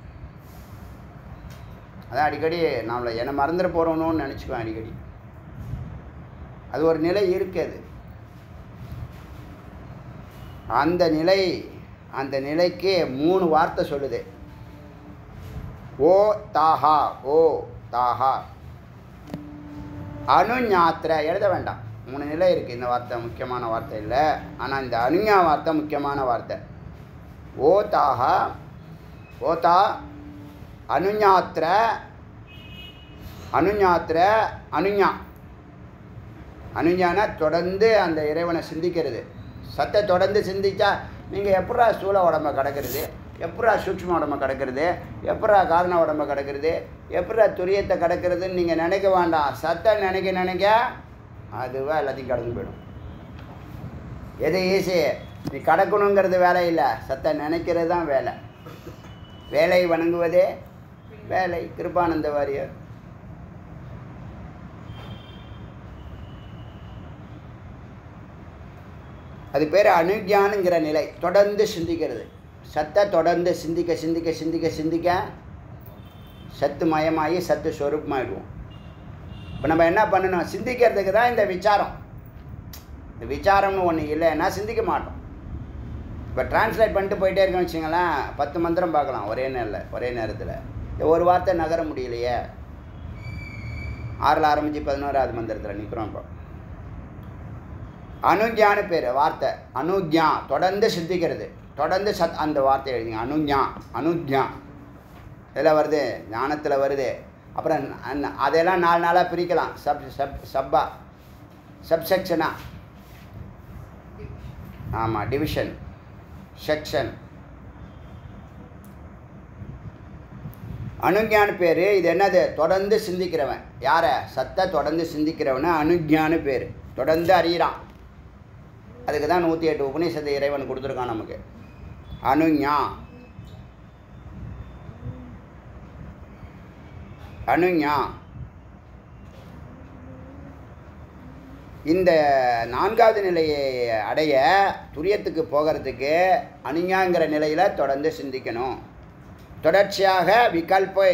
S1: அதான் அடிக்கடி நம்மளை என்னை மறந்துட போகிறோன்னு நினச்சிக்குவேன் அடிக்கடி அது ஒரு நிலை இருக்குது அந்த நிலை அந்த நிலைக்கு மூணு வார்த்தை சொல்லுது ஓ தாஹா ஓ தாஹா அணுஞாத்திர எழுத வேண்டாம் மூணு நிலை இருக்குது இந்த வார்த்தை முக்கியமான வார்த்தை இல்லை ஆனால் இந்த அணுஞா வார்த்தை முக்கியமான வார்த்தை ஓ தாஹா ஓ தா அணுஞாத்திர அணுஞாத்திர அணுஞா அணுஞானா தொடர்ந்து அந்த இறைவனை சிந்திக்கிறது சத்தை தொடர்ந்து சிந்திச்சா நீங்கள் எப்படா ஸ்தூல உடம்ப கிடக்கிறது எப்படா சூட்சும உடம்ப கிடக்கிறது எப்படா காரண உடம்ப கிடக்கிறது எப்படா துரியத்தை கிடக்கிறதுன்னு நீங்கள் நினைக்க வேண்டாம் சத்தை நினைக்க நினைக்க அதுவாக எல்லாத்தையும் கடந்து போயிடும் எது ஈஸி நீ கடக்கணுங்கிறது வேலை இல்லை சத்தை நினைக்கிறது தான் வேலை வேலை வணங்குவதே வேலை கிருபானந்த வாரியர் அது பேர் அனுக்யானுங்கிற நிலை தொடர்ந்து சிந்திக்கிறது சத்தை தொடர்ந்து சிந்திக்க சிந்திக்க சிந்திக்க சிந்திக்க சத்து மயமாகி சத்து ஸ்வரூபமாகிடுவோம் இப்போ நம்ம என்ன பண்ணணும் சிந்திக்கிறதுக்கு தான் இந்த விசாரம் இந்த விசாரம்னு ஒன்று இல்லைன்னா சிந்திக்க மாட்டோம் இப்போ டிரான்ஸ்லேட் பண்ணிட்டு போயிட்டே இருக்கோம் வச்சுங்களேன் பத்து மந்திரம் பார்க்கலாம் ஒரே நேரில் ஒரே நேரத்தில் இந்த ஒரு வார்த்தை நகர முடியலையே ஆறில் ஆரம்பித்து பதினோராவது மந்திரத்தில் நிற்கிறோம் இப்போ அனுஜான்னு பேர் வார்த்தை அனுஜா தொடர்ந்து சிந்திக்கிறது தொடர்ந்து சத் அந்த வார்த்தை எழுதிங்க அனுஜா அனுஜா இதில் வருது ஞானத்தில் வருது அப்புறம் அந்- அதெல்லாம் நாலு நாளாக பிரிக்கலாம் சப் சப் சப்பா சப்செக்ஷனா ஆமாம் டிவிஷன் செக்ஷன் அனுஜான்னு பேர் இது என்னது தொடர்ந்து சிந்திக்கிறவன் யாரை சத்தை தொடர்ந்து சிந்திக்கிறவனை அனுஜான்னு பேர் தொடர்ந்து அறியிறான் அதுக்கு தான் நூற்றி எட்டு உபநிஷத்தை இறைவன் கொடுத்துருக்கான் நமக்கு அனுஞா அனுஞா இந்த நான்காவது நிலையை அடைய துரியத்துக்கு போகிறதுக்கு அனுஞாங்கிற நிலையில் தொடர்ந்து சிந்திக்கணும் தொடர்ச்சியாக விகல்பை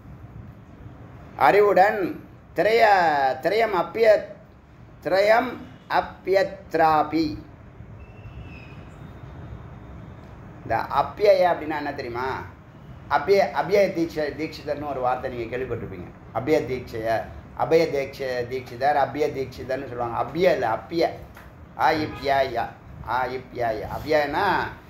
S1: அறிவுடன் திரைய திரையம் அப்பிய திரயம் அப்பியத்ராபி இந்த அப்பிய அப்படின்னா என்ன தெரியுமா அபிய அபிய தீட்ச தீட்சிதர்னு ஒரு வார்த்தை நீங்கள் கேள்விப்பட்டிருப்பீங்க அபிய தீட்சைய அபய தீட்ச தீட்சிதர் அபிய தீட்சிதர்னு சொல்லுவாங்க அபிய இல்லை அப்பிய ஆ இப்யாயா ஆ இப்யாயா அபியனா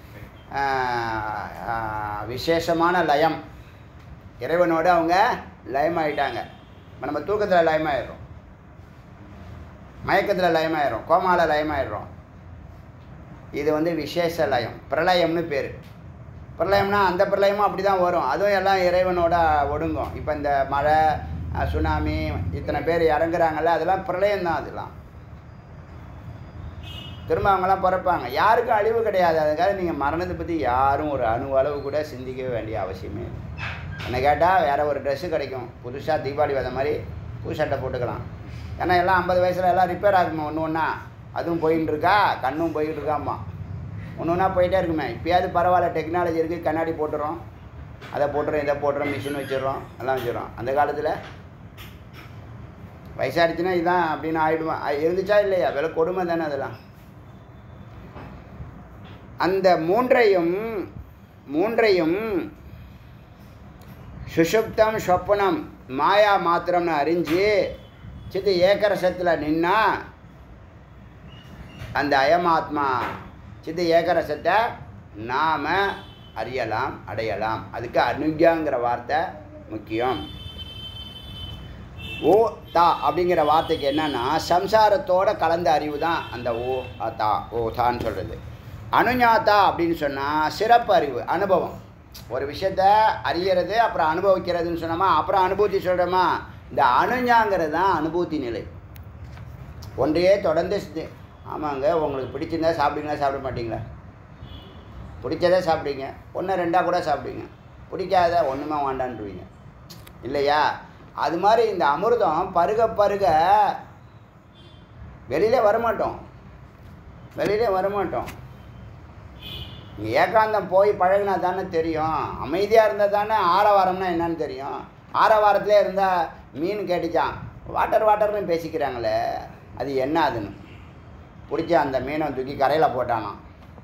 S1: விசேஷமான லயம் இறைவனோடு அவங்க லயமாயிட்டாங்க இப்போ நம்ம தூக்கத்தில் லயமாயிடுறோம் மயக்கத்தில் லயமாயிடும் கோமால லயமாயிடுறோம் இது வந்து விசேஷ லயம் பிரளயம்னு பேர் பிரளயம்னா அந்த பிரளயமும் அப்படி தான் வரும் அதுவும் எல்லாம் இறைவனோட ஒடுங்கும் இப்போ இந்த மழை அஹ், சுனாமி இத்தனை பேர் இறங்குறாங்கல்ல அதெல்லாம் பிரளயம் தான் அதெல்லாம் திரும்ப அவங்கெல்லாம் பிறப்பாங்க யாருக்கும் அழிவு கிடையாது அதுக்காக நீங்கள் மரணத்தை பற்றி யாரும் ஒரு அணு அளவு கூட சிந்திக்க வேண்டிய அவசியமே இல்லை என்னை கேட்டால் வேறு ஒரு ட்ரெஸ்ஸு கிடைக்கும் புதுசாக தீபாவளி வந்த மாதிரி புது சட்டை போட்டுக்கலாம் ஏன்னா எல்லாம் ஐம்பது வயசில் எல்லாம் ரிப்பேர் ஆகுமா ஒன்று ஒன்றா அதுவும் போயின்னு இருக்கா கண்ணும் போயிட்டு இருக்காம்மா ஒன்று ஒன்றா போயிட்டே இருக்குமே இப்போயாவது பரவாயில்ல டெக்னாலஜி இருக்குது கண்ணாடி போட்டுறோம் அதை போட்டுறோம் இதை போட்டுறோம் மிஷின் வச்சிடுறோம் எல்லாம் வச்சிடுறோம் அந்த காலத்தில் வயசாகிடுச்சுன்னா இதான் அப்படின்னு ஆயிடுவான் அது இருந்துச்சா இல்லையா விலை கொடுமை தானே அதெல்லாம் அந்த மூன்றையும் மூன்றையும் சுஷுப்தம் சொப்பனம் மாயா மாத்திரம்னு அறிஞ்சு சித்து ஏக்கரசத்தில் நின்னா அந்த அயமாத்மா சித்து ஏகரசத்தை நாம் அறியலாம் அடையலாம் அதுக்கு அனுக்யாங்கிற வார்த்தை முக்கியம் ஓ தா அப்படிங்கிற வார்த்தைக்கு என்னன்னா சம்சாரத்தோட கலந்த அறிவு தான் அந்த ஓ அ, தா ஓ தான்னு சொல்கிறது அனுஞாத்தா அப்படின்னு சொன்னால் சிறப்பு அறிவு அனுபவம் ஒரு விஷயத்த அறியறது அப்புறம் அனுபவிக்கிறதுன்னு சொன்னோமா அப்புறம் அனுபூதி சொல்கிறோமா இந்த அனுஞாங்கிறது தான் அனுபூதி நிலை ஒன்றையே தொடர்ந்து சிந்தி- ஆமாங்க உங்களுக்கு பிடிச்சிருந்தா சாப்பிடுங்களா சாப்பிட மாட்டீங்களா பிடிச்சதே சாப்பிடுங்க ஒன்று ரெண்டாக கூட சாப்பிடுங்க பிடிக்காத ஒன்றுமே வேண்டான்றுவீங்க இல்லையா அது மாதிரி இந்த அமிர்தம் பருக பருக வெளியிலே வரமாட்டோம் வெளியிலே வரமாட்டோம் நீ ஏகாந்தம் போய் பழகினா தானே தெரியும் அமைதியாக இருந்தால் தானே ஆரவாரம்னா என்னன்னு தெரியும் ஆரவாரத்திலே இருந்தால் மீன் கேட்டுச்சான் வாட்டர் வாட்டர்னு பேசிக்கிறாங்களே அது என்ன அதுன்னு பிடிச்சி அந்த மீனை தூக்கி கரையில் போட்டானாம்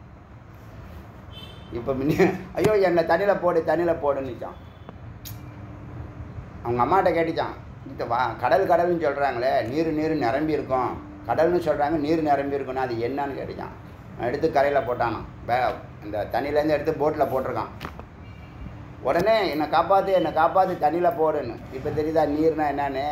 S1: இப்போ முன்ன ஐயோ என்னை தண்ணியில் போடு தண்ணியில் போடுன்னுச்சான் அவங்க அம்மாட்ட கேட்டுச்சான் இந்த வா கடல் கடல்னு சொல்கிறாங்களே நீர் நீர் நிரம்பி இருக்கும் கடல்னு சொல்கிறாங்க நீர் நிரம்பி இருக்கும்னா அது என்னன்னு கேட்டுச்சான் அவன் எடுத்து கரையில் போட்டானான் பே இந்த தண்ணியிலேருந்து எடுத்து போட்டில் போட்டிருக்கான் உடனே என்னை காப்பாற்று என்னை காப்பாற்று தண்ணியில் போடுன்னு இப்போ தெரியுதா நீர்னா என்னன்னு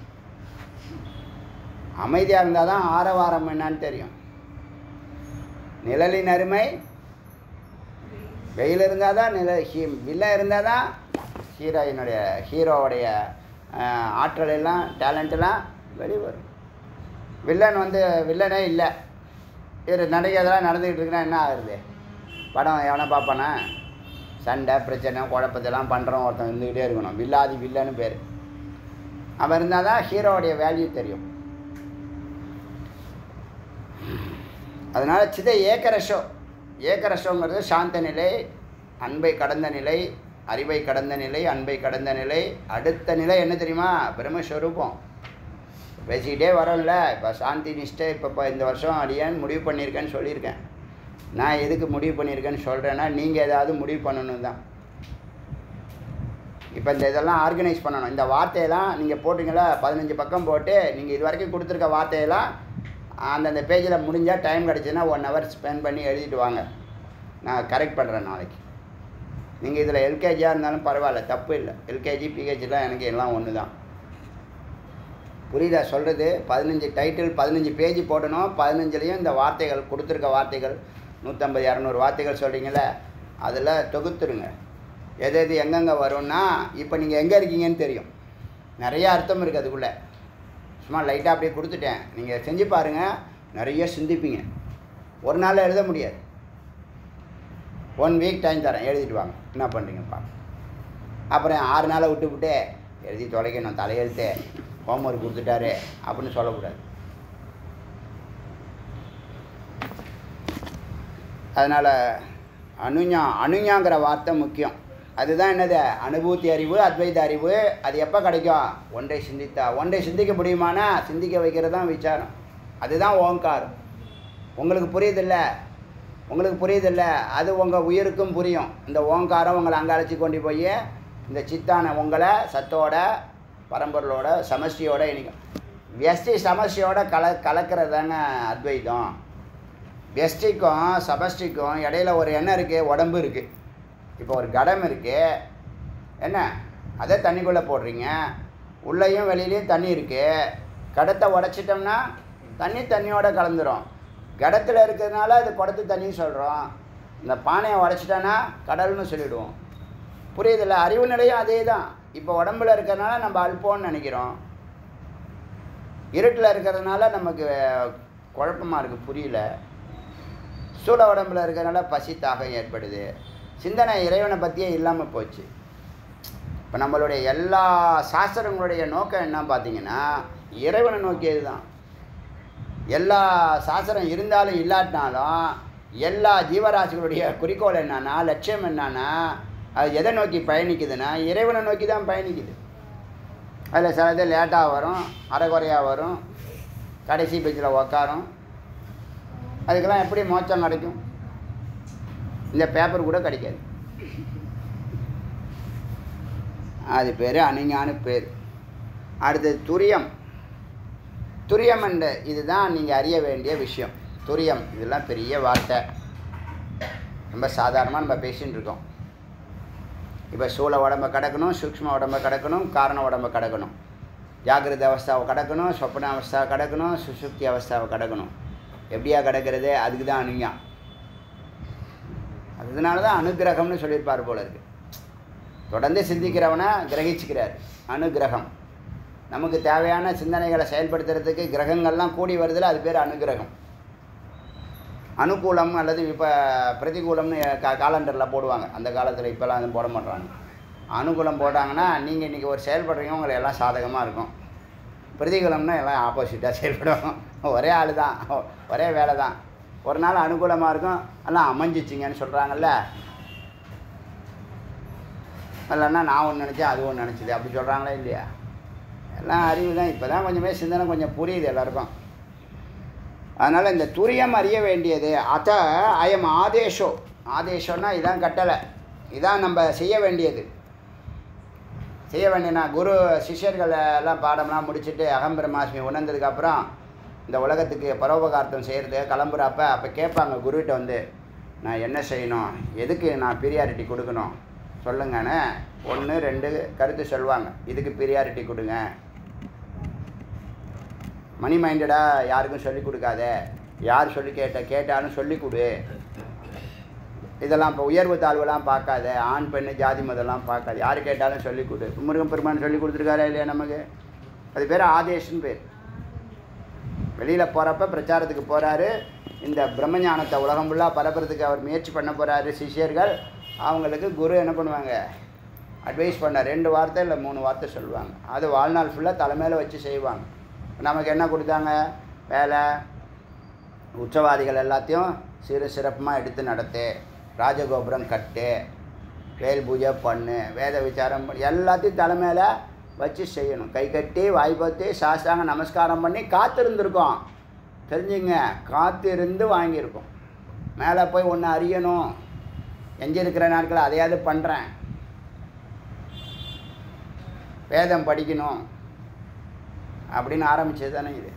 S1: அமைதியாக இருந்தால் தான் ஆரவாரம் என்னன்னு தெரியும் நிழலின் அருமை வெயில் இருந்தால் தான் நில ஹீ வில்லன் இருந்தால் தான் ஹீரோயினுடைய ஹீரோவுடைய அஹ், ஆற்றல் எல்லாம் டேலண்ட் எல்லாம் வெளியே வரும் வில்லன் வந்து வில்லனே இல்லை இவர் நடிக்கிறதெல்லாம் நடந்துக்கிட்டு இருக்குன்னா என்ன ஆகுறது படம் எவனை பார்ப்பானா சண்டை பிரச்சனை குழப்பத்தெல்லாம் பண்ணுறோம் ஒருத்தன் இருந்துக்கிட்டே இருக்கணும் வில்லாதி வில்லன்னு பேர் அவன் இருந்தால் தான் ஹீரோவுடைய வேல்யூ தெரியும் அதனால் சித ஏக்கரஷோ ஏக்கரஷோங்கிறது சாந்த நிலை அன்பை கடந்த நிலை அறிவை கடந்த நிலை அன்பை கடந்த நிலை அடுத்த நிலை என்ன தெரியுமா பிரம்மஸ்வரூபம் பேசிக்கிட்டே வரோம்ல இப்போ சாந்தி நிஷ்டை இப்போ இப்போ இந்த வருஷம் அடியான் முடிவு பண்ணியிருக்கேன்னு சொல்லியிருக்கேன் நான் எதுக்கு முடிவு பண்ணியிருக்கேன்னு சொல்கிறேன்னா நீங்கள் ஏதாவது முடிவு பண்ணணும் தான் இப்போ இந்த இதெல்லாம் ஆர்கனைஸ் பண்ணணும் இந்த வார்த்தையெல்லாம் நீங்கள் போட்டிங்களா பதினஞ்சு பக்கம் போட்டு நீங்கள் இது வரைக்கும் கொடுத்துருக்க வார்த்தையெல்லாம் அந்தந்த பேஜில் முடிஞ்சால் டைம் கிடச்சுன்னா ஒன் ஹவர் ஸ்பெண்ட் பண்ணி எழுதிட்டு வாங்க நான் கரெக்ட் பண்ணுறேன் நாளைக்கு நீங்கள் இதில் எல்கேஜியாக இருந்தாலும் பரவாயில்ல தப்பு இல்லை எல்கேஜி பிஹெச்லாம் எனக்கு எல்லாம் ஒன்று தான் புரியுதா சொல்கிறது பதினஞ்சு டைட்டில் பதினஞ்சு பேஜ் போடணும் பதினஞ்சுலேயும் இந்த வார்த்தைகள் கொடுத்துருக்க வார்த்தைகள் நூற்றம்பது இரநூறு வார்த்தைகள் சொல்கிறீங்களே அதில் தொகுத்துருங்க எது எது எங்கெங்கே வரும்னா இப்போ நீங்கள் எங்கே இருக்கீங்கன்னு தெரியும் நிறைய அர்த்தம் இருக்குது அதுக்குள்ளே சும்மா லைட்டாக அப்படியே கொடுத்துட்டேன் நீங்கள் செஞ்சு பாருங்கள் நிறைய சிந்திப்பீங்க ஒரு நாளில் எழுத முடியாது ஒன் வீக் டைம் தரேன் எழுதிட்டு வாங்க என்ன பண்ணுறீங்கப்பா அப்புறம் ஆறு நாளை விட்டு விட்டு எழுதி தொலைக்கணும் தலையெழுத்து ஹோம்ஒர்க் கொடுத்துட்டாரு அப்படின்னு சொல்லக்கூடாது அதனால் அனுஞா அனுஞாங்கிற வார்த்தை முக்கியம் அதுதான் என்னது அனுபூதி அறிவு அத்வைத அறிவு அது எப்போ கிடைக்கும் ஒன்றை சிந்தித்தா ஒன்றை சிந்திக்க முடியுமானா சிந்திக்க வைக்கிறது தான் விசாரம் அதுதான் ஓங்காரம் உங்களுக்கு புரியுதில்ல உங்களுக்கு புரியுதில்ல அது உங்கள் உயிருக்கும் புரியும் இந்த ஓங்காரம் உங்களை அங்கே அழைச்சி கொண்டு போய் இந்த சித்தான உங்களை சத்தோட பரம்பொருளோட சமஷ்டியோட இணைக்கும் வியஷ்டி சமஷ்டியோட கல கலக்கிறது தாங்க அத்வைதம் வெஸ்டிக்கும் சபஸ்டிக்கும் இடையில ஒரு எண்ணம் இருக்குது உடம்பு இருக்குது இப்போ ஒரு கடம் இருக்குது என்ன அதை தண்ணிக்குள்ளே போடுறீங்க உள்ளேயும் வெளியிலையும் தண்ணி இருக்குது கடத்தை உடச்சிட்டோம்னா தண்ணி தண்ணியோட கலந்துரும் கடத்தில் இருக்கிறதுனால அது குடத்து தண்ணி சொல்கிறோம் இந்த பானையை உடச்சிட்டானா கடல்னு சொல்லிடுவோம் புரியுதில்ல அறிவு நிலையும் அதே தான் இப்போ உடம்புல இருக்கிறதுனால நம்ம அல்போன்னு நினைக்கிறோம் இருட்டில் இருக்கிறதுனால நமக்கு குழப்பமாக இருக்குது புரியல சூழ உடம்புல இருக்கிறதுனால பசி தாகம் ஏற்படுது சிந்தனை இறைவனை பற்றியே இல்லாமல் போச்சு இப்போ நம்மளுடைய எல்லா சாஸ்திரங்களுடைய நோக்கம் என்ன பார்த்தீங்கன்னா இறைவனை நோக்கியது தான் எல்லா சாஸ்திரம் இருந்தாலும் இல்லாட்டினாலும் எல்லா ஜீவராசிகளுடைய குறிக்கோள் என்னன்னா லட்சியம் என்னன்னா அது எதை நோக்கி பயணிக்குதுன்னா இறைவனை நோக்கி தான் பயணிக்குது அதில் சிலது லேட்டாக வரும் அரைகுறையாக வரும் கடைசி பெஞ்சில் உக்காரும் அதுக்கெல்லாம் எப்படி மோட்சம் கிடைக்கும் இந்த பேப்பர் கூட கிடைக்காது அது பேர் அணிஞான பேர் அடுத்தது துரியம் துரியம் என்ற இதுதான் நீங்கள் அறிய வேண்டிய விஷயம் துரியம் இதெல்லாம் பெரிய வார்த்தை ரொம்ப சாதாரணமாக நம்ம பேசின்னு இருக்கோம் இப்போ சூழ உடம்ப கடக்கணும் சூக்ஷ்ம உடம்ப கடக்கணும் காரண உடம்ப கடக்கணும் ஜாகிரத அவஸ்தாவை கடக்கணும் சொப்பன அவஸ்தாவை கடக்கணும் சுசுப்தி அவஸ்தாவை கடக்கணும் எப்படியா கிடக்கிறது அதுக்கு தான் அணுங்கா அதனால தான் அனுகிரகம்னு சொல்லியிருப்பார் போல இருக்கு தொடர்ந்து சிந்திக்கிறவனை கிரகிச்சுக்கிறார் அனுகிரகம் நமக்கு தேவையான சிந்தனைகளை செயல்படுத்துறதுக்கு கிரகங்கள்லாம் கூடி வருதுல அது பேர் அனுகிரகம் அனுகூலம் அல்லது இப்போ பிரதிகூலம்னு கா காலண்டரில் போடுவாங்க அந்த காலத்தில் இப்போல்லாம் அது போட மாட்றாங்க அனுகூலம் போட்டாங்கன்னா நீங்கள் இன்றைக்கி ஒரு செயல்படுறீங்க உங்களை எல்லாம் சாதகமாக இருக்கும் பிரதிகூலம்னா எல்லாம் ஆப்போசிட்டாக செயல்படும் ஒரே ஆள் தான் ஒரே வேலை தான் ஒரு நாள் அனுகூலமாக இருக்கும் எல்லாம் அமைஞ்சிச்சிங்கன்னு சொல்கிறாங்கல்ல இல்லைன்னா நான் ஒன்று நினச்சேன் அது ஒன்று நினச்சிது அப்படி சொல்கிறாங்களா இல்லையா எல்லாம் அறிவு தான் இப்போ தான் கொஞ்சமே சிந்தனை கொஞ்சம் புரியுது எல்லாருக்கும் அதனால் இந்த துரியம் அறிய வேண்டியது அத அயம் ஆதேஷோ ஆதேஷம்னா இதான் கட்டளை இதான் நம்ம செய்ய வேண்டியது செய்ய வேண்டியனா குரு சிஷ்யர்கள் எல்லாம் பாடம்லாம் முடிச்சுட்டு அகம் பிரம்மாஸ்மி உணர்ந்ததுக்கப்புறம் இந்த உலகத்துக்கு பரோபகார்த்தம் செய்கிறது கிளம்புறப்ப அப்போ கேட்பாங்க குருகிட்ட வந்து நான் என்ன செய்யணும் எதுக்கு நான் பீரியாரிட்டி கொடுக்கணும் சொல்லுங்கன்னு ஒன்று ரெண்டு கருத்து சொல்லுவாங்க இதுக்கு பீரியாரிட்டி கொடுங்க மணி மைண்டடாக யாருக்கும் சொல்லிக் கொடுக்காத யார் சொல்லி கேட்ட கேட்டாலும் சொல்லிக் கொடு இதெல்லாம் இப்போ உயர்வு தாழ்வுலாம் பார்க்காத ஆண் பெண்ணு ஜாதி மதம்லாம் பார்க்காது யார் கேட்டாலும் சொல்லிக் கொடு முருகன் பெருமான் சொல்லி கொடுத்துருக்காரா இல்லையா நமக்கு அது பேர் ஆதேஷ்னு பேர் வெளியில் போகிறப்ப பிரச்சாரத்துக்கு போகிறாரு இந்த பிரம்மஞானத்தை உலகம் ஃபுல்லாக பரப்புறதுக்கு அவர் முயற்சி பண்ண போகிறாரு சிஷ்யர்கள் அவங்களுக்கு குரு என்ன பண்ணுவாங்க அட்வைஸ் பண்ண ரெண்டு வார்த்தை இல்லை மூணு வார்த்தை சொல்லுவாங்க அது வாழ்நாள் ஃபுல்லாக தலைமையில் வச்சு செய்வாங்க நமக்கு என்ன கொடுத்தாங்க வேலை உற்சவாதிகள் எல்லாத்தையும் சிறு சிறப்புமாக எடுத்து நடத்து ராஜகோபுரம் கட்டு வேல் பூஜை பண்ணு வேத விசாரம் பண்ணு எல்லாத்தையும் தலைமையில் வச்சு செய்யணும் கை கட்டி வாய் பற்றி சாஸ்தாங்க நமஸ்காரம் பண்ணி காத்திருந்துருக்கோம் தெரிஞ்சுங்க காத்திருந்து வாங்கியிருக்கோம் மேலே போய் ஒன்று அறியணும் எஞ்சி இருக்கிற நாட்கள் அதையாவது பண்ணுறேன் வேதம் படிக்கணும் அப்படின்னு ஆரம்பிச்சது தானே இது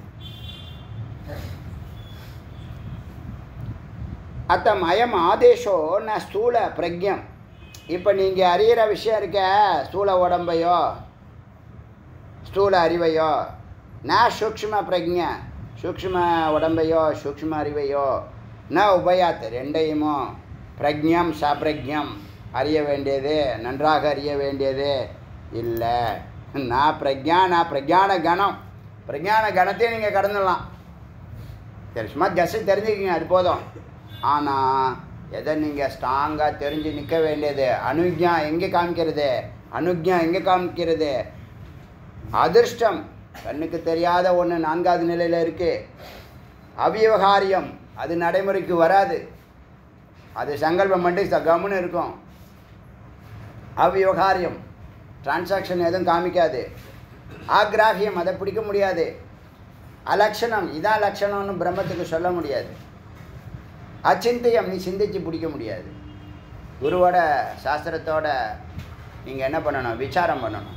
S1: அத்தம் அயம் ஆதேஷோ ந ஸ்தூல பிரக்ஞம் இப்போ நீங்கள் அறியிற விஷயம் இருக்க ஸ்தூல உடம்பையோ ஸ்தூல அறிவையோ ந சூக்ஷ்ம பிரக்ஞ சூக்ஷ்ம உடம்பையோ சூக்ஷ்ம அறிவையோ ந உபயாத் ரெண்டையுமோ பிரக்ஞம் சபிரக்ஞம் அறிய வேண்டியது நன்றாக அறிய வேண்டியது இல்லை நான் பிரக்ஞா நான் பிரக்ஞான கணம் பிரஜான கணத்தையும் நீங்கள் கடந்துடலாம் சரி சும்மா ஜஸ்ட் தெரிஞ்சுக்கிங்க அது போதும் ஆனால் எதை நீங்கள் ஸ்ட்ராங்காக தெரிஞ்சு நிற்க வேண்டியது அனுஜா எங்கே காமிக்கிறது அனுஜா எங்கே காமிக்கிறது அதிர்ஷ்டம் கண்ணுக்கு தெரியாத ஒன்று நான்காவது நிலையில் இருக்குது அவியவகாரியம் அது நடைமுறைக்கு வராது அது சங்கல்பம் மட்டும் ச- கம்முன்னு இருக்கும் அவ்விவகாரியம் டிரான்சாக்ஷன் எதுவும் காமிக்காது ஆக்ராஹியம் அதை பிடிக்க முடியாது அலட்சணம் இதான் லட்சணம்னு பிரம்மத்துக்கு சொல்ல முடியாது அச்சிந்தியம் நீ சிந்திச்சு பிடிக்க முடியாது குருவோட சாஸ்திரத்தோட நீங்கள் என்ன பண்ணணும் விசாரம் பண்ணணும்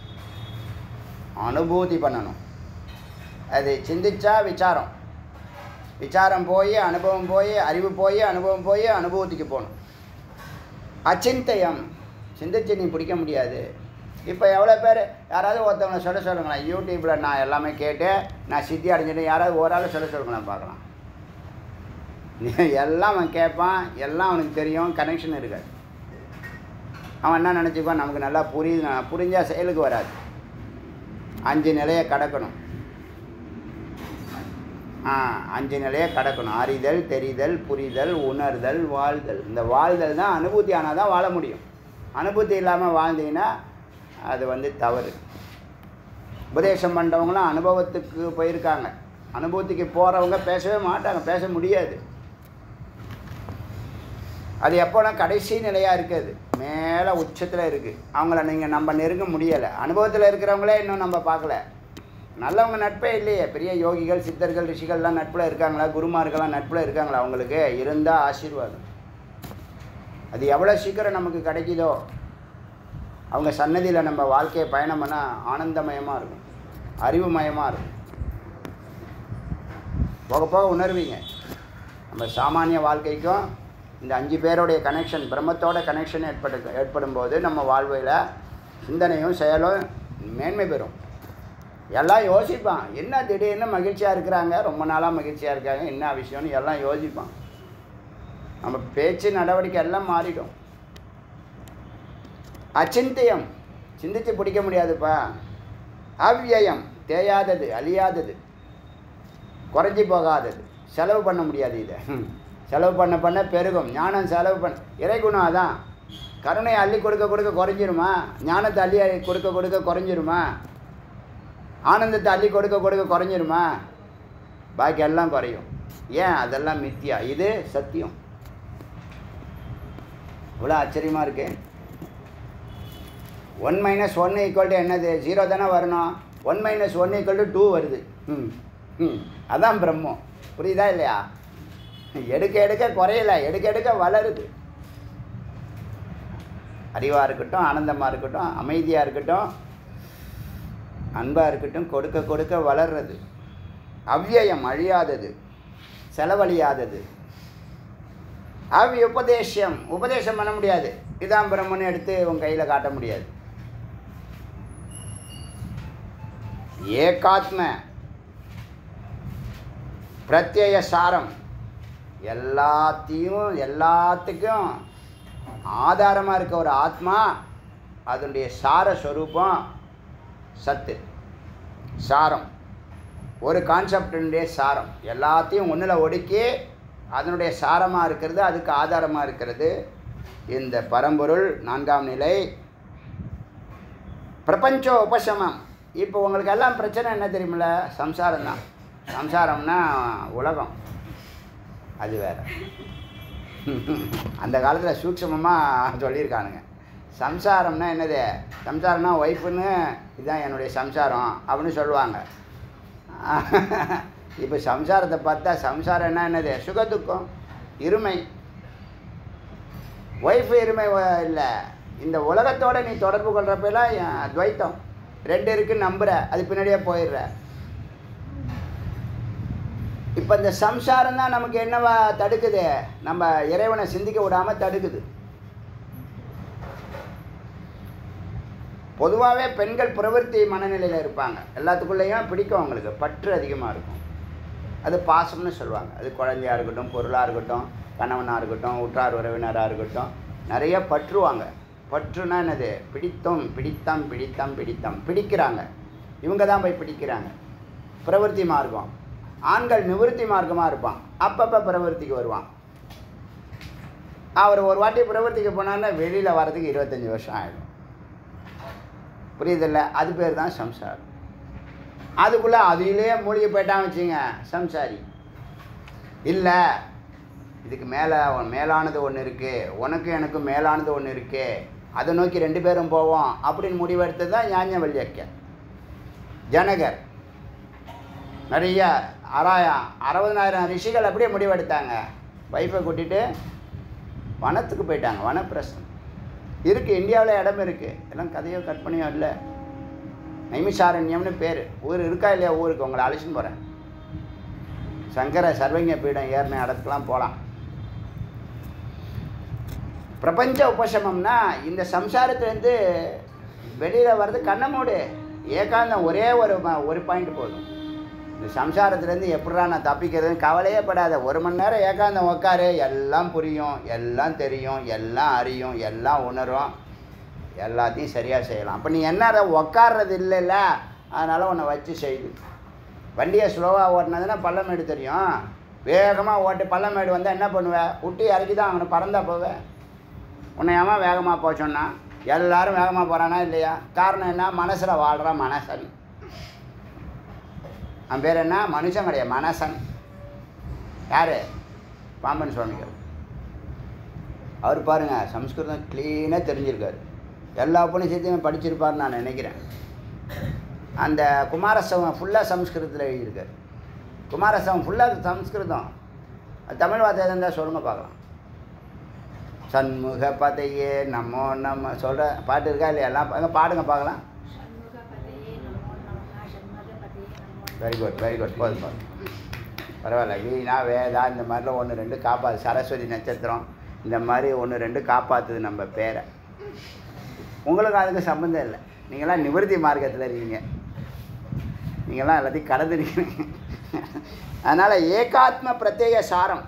S1: அனுபூதி பண்ணணும் அது சிந்திச்சா விசாரம் விசாரம் போய் அனுபவம் போய் அறிவு போய் அனுபவம் போய் அனுபவத்துக்கு போகணும் அச்சிந்தயம் சிந்திச்சு நீ பிடிக்க முடியாது இப்போ எவ்வளோ பேர் யாராவது ஒருத்தவங்க சொல்ல சொல்லுங்களேன் யூடியூப்பில் நான் எல்லாமே கேட்டு நான் சித்தி அடைஞ்சிட்டேன் யாராவது ஒரு ஆள் சொல்ல சொல்லுங்களேன் பார்க்கலாம் எல்லாம் அவன் கேட்பான் எல்லாம் அவனுக்கு தெரியும் கனெக்ஷன் இருக்காது அவன் என்ன நினச்சிக்குவான் நமக்கு நல்லா புரியுது புரிஞ்சால் செயலுக்கு வராது அஞ்சு நிலையை கடக்கணும் ஆ அஞ்சு நிலையை கடக்கணும் அறிதல் தெரிதல் புரிதல் உணர்தல் வாழ்தல் இந்த வாழ்தல் தான் அனுபூதி ஆனால் தான் வாழ முடியும் அனுபூதி இல்லாமல் வாழ்ந்தீங்கன்னா அது வந்து தவறு உபதேசம் பண்ணுறவங்களாம் அனுபவத்துக்கு போயிருக்காங்க அனுபவத்துக்கு போகிறவங்க பேசவே மாட்டாங்க பேச முடியாது அது எப்போனா கடைசி நிலையாக இருக்குது மேலே உச்சத்தில் இருக்குது அவங்கள நீங்கள் நம்ம நெருங்க முடியலை அனுபவத்தில் இருக்கிறவங்களே இன்னும் நம்ம பார்க்கல நல்லவங்க நட்பே இல்லையே பெரிய யோகிகள் சித்தர்கள் ரிஷிகள்லாம் நட்பில் இருக்காங்களா குருமார்கள்லாம் நட்பில் இருக்காங்களா அவங்களுக்கு இருந்தால் ஆசீர்வாதம் அது எவ்வளோ சீக்கிரம் நமக்கு கிடைக்குதோ அவங்க சன்னதியில் நம்ம வாழ்க்கையை பயணம் பண்ணால் ஆனந்தமயமாக இருக்கும் அறிவுமயமாக இருக்கும் போக போக உணர்வீங்க நம்ம சாமானிய வாழ்க்கைக்கும் இந்த அஞ்சு பேருடைய கனெக்ஷன் பிரம்மத்தோட கனெக்ஷன் ஏற்படு ஏற்படும் போது நம்ம வாழ்வில் சிந்தனையும் செயலும் மேன்மை பெறும் எல்லாம் யோசிப்பான் என்ன திடீர்னு மகிழ்ச்சியாக இருக்கிறாங்க ரொம்ப நாளாக மகிழ்ச்சியாக இருக்காங்க என்ன விஷயம்னு எல்லாம் யோசிப்பான் நம்ம பேச்சு நடவடிக்கை எல்லாம் மாறிடும் அச்சிந்தியம் சிந்தித்து பிடிக்க முடியாதுப்பா அவ்வியம் தேயாதது அழியாதது குறைஞ்சி போகாதது செலவு பண்ண முடியாது இதை செலவு பண்ண பண்ண பெருகும் ஞானம் செலவு பண்ண இறைகுணம் அதான் கருணையை அள்ளி கொடுக்க கொடுக்க குறைஞ்சிருமா ஞானத்தை அள்ளி கொடுக்க கொடுக்க குறைஞ்சிருமா ஆனந்தத்தை அள்ளி கொடுக்க கொடுக்க குறைஞ்சிருமா பாக்கி எல்லாம் குறையும் ஏன் அதெல்லாம் மித்தியா இது சத்தியம் இவ்வளோ ஆச்சரியமாக இருக்கு one minus one equal to என்னது ஜீரோ தானே வரணும் one minus one equal to two வருது ம் ம் அதான் பிரம்மம் புரியுதா இல்லையா எடுக்க எடுக்க குறையல எடுக்க எடுக்க வளருது அறிவாக இருக்கட்டும் ஆனந்தமாக இருக்கட்டும் அமைதியாக இருக்கட்டும் அன்பாக இருக்கட்டும் கொடுக்க கொடுக்க வளர்றது அவ்வியம் அழியாதது செலவழியாதது அவ் உபதேசம் உபதேசம் பண்ண முடியாது இதான் பிரம்மன் எடுத்து உன் கையில் காட்ட முடியாது ஏகாத்ம பிரத்யய சாரம் எல்லாத்தையும் எல்லாத்துக்கும் ஆதாரமாக இருக்க ஒரு ஆத்மா அதனுடைய சார ஸ்வரூபம் சத்து சாரம் ஒரு கான்செப்டினுடைய சாரம் எல்லாத்தையும் ஒன்றில் ஒடுக்கி அதனுடைய சாரமாக இருக்கிறது அதுக்கு ஆதாரமாக இருக்கிறது இந்த பரம்பொருள் நான்காம் நிலை பிரபஞ்ச உபசமம் இப்போ உங்களுக்கு எல்லாம் பிரச்சனை என்ன தெரியுமில்ல சம்சாரம் தான் சம்சாரம்னா உலகம் அது வேற அந்த காலத்தில் சூட்சமமாக சொல்லியிருக்கானுங்க சம்சாரம்னா என்னது சம்சாரம்னா ஒய்ஃபுன்னு இதுதான் என்னுடைய சம்சாரம் அப்படின்னு சொல்லுவாங்க இப்போ சம்சாரத்தை பார்த்தா சம்சாரம்னா என்னது சுக துக்கம் இருமை ஒய்ஃபு இருமை இல்லை இந்த உலகத்தோட நீ தொடர்பு கொள்கிறப்பெல்லாம் துவைத்தம் ரெண்டு இருக்குன்னு நம்புகிற அது பின்னாடியே போயிடுற இப்போ இந்த சம்சாரம் தான் நமக்கு என்னவா தடுக்குது நம்ம இறைவனை சிந்திக்க விடாமல் தடுக்குது பொதுவாகவே பெண்கள் பிரவருத்தி மனநிலையில் இருப்பாங்க எல்லாத்துக்குள்ளேயும் பிடிக்கும் அவங்களுக்கு பற்று அதிகமாக இருக்கும் அது பாசம்னு சொல்லுவாங்க அது குழந்தையாக இருக்கட்டும் பொருளாக இருக்கட்டும் கணவனாக இருக்கட்டும் உற்றார் உறவினராக இருக்கட்டும் நிறைய பற்றுவாங்க பற்றுனா என்னது பிடித்தம் பிடித்தம் பிடித்தம் பிடித்தம் பிடிக்கிறாங்க இவங்க தான் போய் பிடிக்கிறாங்க பிரவருத்தி மார்க்கம் ஆண்கள் நிவர்த்தி மார்க்கமாக இருப்பான் அப்பப்போ பிரவருத்திக்கு வருவான் அவர் ஒரு வாட்டி பிரவர்த்திக்கு போனான்னா வெளியில் வரதுக்கு இருபத்தஞ்சி வருஷம் ஆகிடும் புரியுதில்ல அது பேர் தான் சம்சாரம் அதுக்குள்ளே அதிலே மூழ்கி போயிட்டான் வச்சுங்க சம்சாரி இல்லை இதுக்கு மேலே மேலானது ஒன்று இருக்குது உனக்கு எனக்கும் மேலானது ஒன்று இருக்குது அதை நோக்கி ரெண்டு பேரும் போவோம் அப்படின்னு முடிவெடுத்தது தான் ஞாஞ்சவல்யக்க ஜனகர் நிறைய ஆறாயிரம் அறுபதனாயிரம் ரிஷிகள் அப்படியே முடிவெடுத்தாங்க வைஃபை கூட்டிகிட்டு வனத்துக்கு போயிட்டாங்க வனப்பிரசம் இருக்குது இந்தியாவில் இடம் இருக்குது எல்லாம் கதையோ கற்பனையோ இல்லை நைமிசாரண்யம்னு பேர் ஊர் இருக்கா இல்லையா ஊருக்கு உங்களை அழைச்சின்னு போகிறேன் சங்கர சர்வங்க பீடம் ஏறின இடத்துக்குலாம் போகலாம் பிரபஞ்ச உபசமம்னா இந்த சம்சாரத்துலேருந்து வெளியில் வர்றது கண்ணை மூடு ஏகாந்தம் ஒரே ஒரு ம- ஒரு பாயிண்ட் போதும் இந்த சம்சாரத்துலேருந்து எப்படிடா நான் தப்பிக்கிறதுன்னு கவலையே படாத ஒரு மணி நேரம் ஏகாந்தம் உட்காரு எல்லாம் புரியும் எல்லாம் தெரியும் எல்லாம் அறியும் எல்லாம் உணரும் எல்லாத்தையும் சரியாக செய்யலாம் அப்போ நீ என்ன உட்கார்றது இல்லைல்ல அதனால் உன்னை வச்சு செய்யுது வண்டியை ஸ்லோவாக ஓட்டினதுன்னா பள்ளமேடு தெரியும் வேகமாக ஓட்டி பள்ளமேடு வந்தால் என்ன பண்ணுவேன் விட்டு இறக்கி தான் அவனை பறந்தா போவேன் உன்னை ஏமா வேகமாக போக சொன்னா எல்லாரும் வேகமாக போகிறானா இல்லையா காரணம் என்ன மனசில் வாழ்கிற மனசன் அவன் பேர் என்ன மனுஷன் கிடையாது மனசன் யார் பாம்பன் சுவாமிகள் அவர் பாருங்க சம்ஸ்கிருதம் க்ளீனாக தெரிஞ்சிருக்காரு எல்லா உபநிஷத்தையும் படிச்சிருப்பார்னு நான் நினைக்கிறேன் அந்த குமாரசவம் ஃபுல்லாக சம்ஸ்கிருதத்தில் எழுதியிருக்காரு குமாரசவம் ஃபுல்லாக சம்ஸ்கிருதம் அது தமிழ் வார்த்தை இருந்தால் சொல்லுங்க பார்க்கலாம் சண்முக பதையே நம்மோ நம்ம சொல்கிற பாட்டு இருக்கா இல்லையா எல்லாம் எங்க பாடுங்க பார்க்கலாம்
S3: ஷண்முகபதயே நமோ நமः ஷண்முகபதயே நமோ
S1: வெரி குட் வெரி குட் போதும் போதும் பரவாயில்ல வீணா வேதா இந்த மாதிரிலாம் ஒன்று ரெண்டு காப்பாது சரஸ்வதி நட்சத்திரம் இந்த மாதிரி ஒன்று ரெண்டு காப்பாற்றுது நம்ம பேரை உங்களுக்கு அதுக்கு சம்மந்தம் இல்லை நீங்களாம் நிவர்த்தி மார்க்கத்தில் இருக்கீங்க நீங்களாம் எல்லாத்தையும் கடந்து நிற்கிறீங்க அதனால் ஏகாத்ம பிரத்யேக சாரம்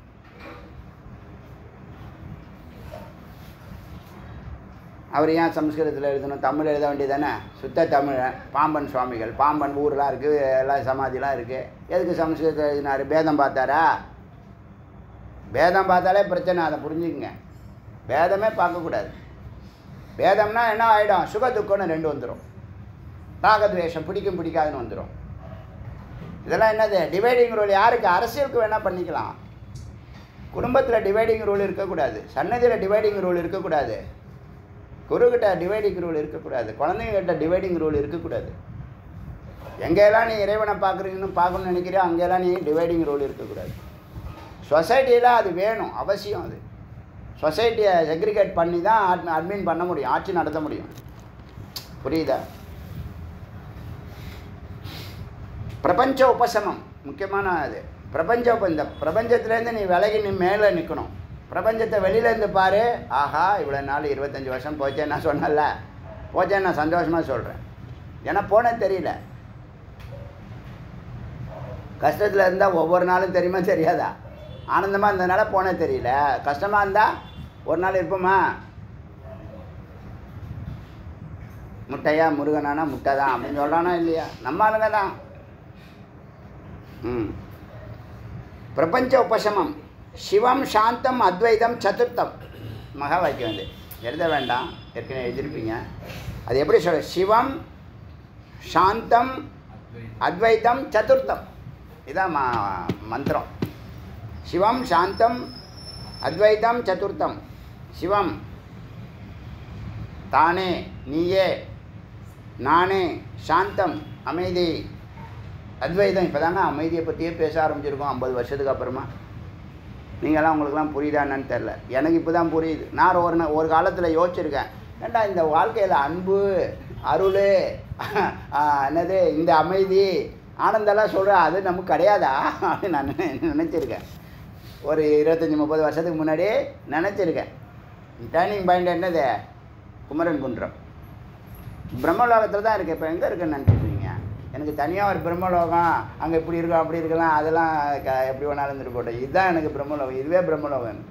S1: அவர் ஏன் சம்ஸ்கிருதத்தில் எழுதணும் தமிழ் எழுத வேண்டியதானே சுத்த தமிழ் பாம்பன் சுவாமிகள் பாம்பன் ஊர்லாம் இருக்குது எல்லாம் சமாதிலாம் இருக்குது எதுக்கு சம்ஸ்கிருதத்தில் எழுதினார் பேதம் பார்த்தாரா பேதம் பார்த்தாலே பிரச்சனை அதை புரிஞ்சுக்குங்க பேதமே பார்க்கக்கூடாது பேதம்னா என்ன ஆகிடும் சுக துக்கம்னு ரெண்டு வந்துடும் ராகத்வேஷம் பிடிக்கும் பிடிக்காதுன்னு வந்துடும் இதெல்லாம் என்னது டிவைடிங் ரூல் யாருக்கு அரசியலுக்கு வேணால் பண்ணிக்கலாம் குடும்பத்தில் டிவைடிங் ரூல் இருக்கக்கூடாது சன்னதியில் டிவைடிங் ரூல் இருக்கக்கூடாது குருக்கிட்ட டிவைடிங் ரூல் இருக்கக்கூடாது குழந்தைங்ககிட்ட டிவைடிங் ரூல் இருக்கக்கூடாது எங்கெல்லாம் நீ இறைவனை பார்க்குறீங்கன்னு பார்க்கணும்னு நினைக்கிறியோ அங்கெல்லாம் நீ டிவைடிங் ரூல் இருக்கக்கூடாது சொசைட்டியில் அது வேணும் அவசியம் அது சொசைட்டியை செக்ரிகேட் பண்ணி தான் அட் அட்மின் பண்ண முடியும் ஆட்சி நடத்த முடியும் புரியுதா பிரபஞ்ச உபசமம் முக்கியமான அது பிரபஞ்ச உப- இந்த பிரபஞ்சத்துலேருந்து நீ விலகி நீ மேலே நிற்கணும் பிரபஞ்சத்தை வெளியிலேருந்து பாரு ஆஹா இவ்வளோ நாள் இருபத்தஞ்சி வருஷம் போச்சே நான் சொன்னல போச்சே நான் சந்தோஷமாக சொல்கிறேன் ஏன்னா போனது தெரியல கஷ்டத்தில் இருந்தால் ஒவ்வொரு நாளும் தெரியுமா தெரியாதா ஆனந்தமாக இருந்ததுனால போனது தெரியல கஷ்டமாக இருந்தால் ஒரு நாள் இருப்போமா முட்டையா முருகனானா முட்டை தான் அப்படின்னு சொல்கிறானா இல்லையா நம்ம ஆளுங்க தான் ம் பிரபஞ்ச உபசமம் சிவம் சாந்தம் அத்வைதம் சதுர்த்தம் மகா வாக்கியம் வந்து எழுத வேண்டாம் ஏற்கனவே எழுதியிருப்பீங்க அது எப்படி சொல்ற சிவம் சாந்தம் அத்வைதம் சதுர்த்தம் இதான் மா மந்திரம் சிவம் சாந்தம் அத்வைதம் சதுர்த்தம் சிவம் தானே நீயே நானே சாந்தம் அமைதி அத்வைதம் இப்போ தாங்க அமைதியை பற்றியே பேச ஆரம்பிச்சிருக்கோம் ஐம்பது வருஷத்துக்கு அப்புறமா நீங்களாம் உங்களுக்குலாம் புரியுதா என்னன்னு தெரில எனக்கு இப்போ தான் புரியுது நான் ஒரு நா- ஒரு காலத்தில் யோசிச்சிருக்கேன் ஏன்டா இந்த வாழ்க்கையில் அன்பு அருள் ஆ, என்னது இந்த அமைதி ஆனந்தெல்லாம் சொல்கிறேன் அது நமக்கு கிடையாதா அப்படின்னு நான் நினை- நினைச்சிருக்கேன் ஒரு இருபத்தஞ்சி முப்பது வருஷத்துக்கு முன்னாடி நினச்சிருக்கேன் டேர்னிங் பாயிண்ட் என்னது குமரன் குன்றம் பிரம்மலோகத்தில் தான் இருக்குது இப்போ எங்கே இருக்குன்னு நினச்சிட்டு இருக்கீங்க எனக்கு தனியாக ஒரு பிரம்மலோகம் அங்கே இப்படி இருக்கும் அப்படி இருக்கலாம் அதெல்லாம் க எப்படி வேணாலும் இருந்துட்டு போட்டோம் இதுதான் எனக்கு பிரம்மலோகம் இதுவே பிரம்மலோகம் எனக்கு.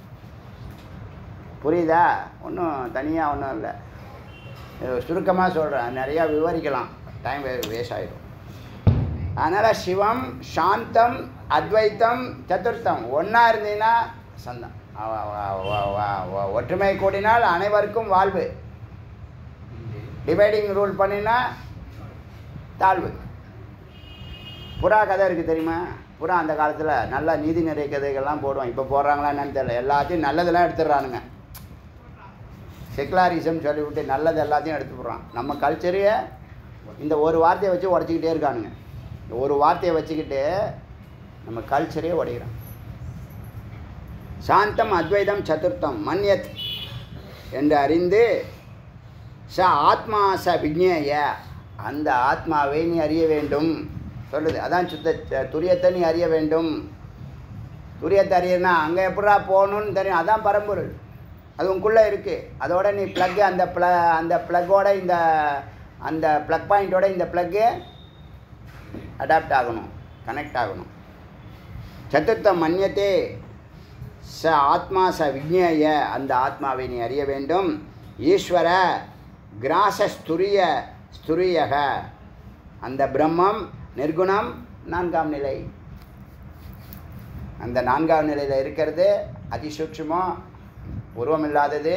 S1: புரியுதா ஒன்றும் தனியாக ஒன்றும் இல்லை சுருக்கமாக சொல்கிறேன் நிறையா விவரிக்கலாம் டைம் வே வேஸ்ட் ஆகிடும் அதனால் சிவம் சாந்தம் அத்வைத்தம் சதுர்த்தம் ஒன்றா இருந்தீங்கன்னா சந்தம் அவ- அவ- அவ- அவ- அவ- ஒற்றுமை கூடினால் அனைவருக்கும் வாழ்வு டிவைடிங் ரூல் பண்ணினா தாழ்வு புறா கதை இருக்குது தெரியுமா புறா அந்த காலத்தில் நல்லா நீதி நிறைய கதைகள்லாம் போடுவோம் இப்போ போடுறாங்களா என்னன்னு தெரியல எல்லாத்தையும் நல்லதெல்லாம் எடுத்துடுறானுங்க செக்குலாரிசம் சொல்லிவிட்டு நல்லது எல்லாத்தையும் எடுத்து போடுறான் நம்ம கல்ச்சரையே இந்த ஒரு வார்த்தையை வச்சு உடச்சிக்கிட்டே இருக்கானுங்க இந்த ஒரு வார்த்தையை வச்சுக்கிட்டு நம்ம கல்ச்சரையே உடைக்கிறான் சாந்தம் அத்வைதம் சதுர்த்தம் மன்யத் என்று அறிந்து ச ஆத்மா ச விஜ்ஞேய அந்த ஆத்மாவை நீ அறிய வேண்டும் சொல்லுது அதான் சுத்த துரியத்தை நீ அறிய வேண்டும் துரியத்தை அறியனா அங்கே எப்படா போகணும்னு தெரியும் அதான் பரம்பொருள் அது உனக்குள்ளே இருக்குது அதோட நீ ப்ளக்கு அந்த ப்ள அந்த ப்ளக்கோட இந்த அந்த ப்ளக் பாயிண்ட்டோட இந்த ப்ளக்கு அடாப்ட் ஆகணும் கனெக்ட் ஆகணும் சதுர்த்தம் மன்யத்தே ச ஆத்மா ச விஜ்ஞேய அந்த ஆத்மாவை நீ அறிய வேண்டும் ஈஸ்வர கிராச ஸ்துரிய ஸ்துரியக அந்த பிரம்மம் நிர்குணம் நான்காம் நிலை அந்த நான்காம் நிலையில் இருக்கிறது அதிசூட்சமம் உருவமில்லாதது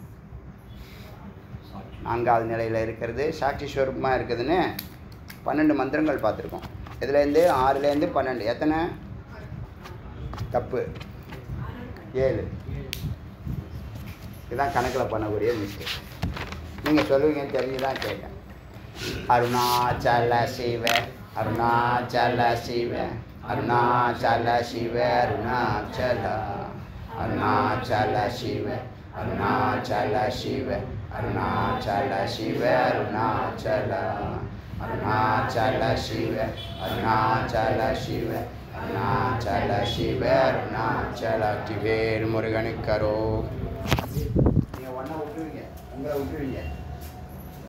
S1: நான்காவது நிலையில் இருக்கிறது சாட்சி ஸ்வரூபமாக இருக்குதுன்னு பன்னெண்டு மந்திரங்கள் பார்த்துருக்கோம் இதுலேருந்து ஆறுலேருந்து பன்னெண்டு எத்தனை தப்பு ஏழு இதுதான் கணக்கில் பண்ணக்கூடிய மிஸ்டேக் நீங்கள் சொல்லுவீங்கன்னு தெரிஞ்சு தான் கேட்டேன் அருணாச்சல சிவ அருணாச்சல சிவ அருணாச்சல சிவ அருணாச்சல அருணாச்சல சிவ அருணாச்சல சிவ அருணாச்சல சிவ அருணாச்சல அருணாச்சல சிவ அருணாச்சல சிவ அருணாச்சல சிவ அருணாச்சல திவேல் முருகனுக்கரோ நீங்கள் ஒன்றை விட்டுருவீங்க உங்களை விட்டுருவீங்க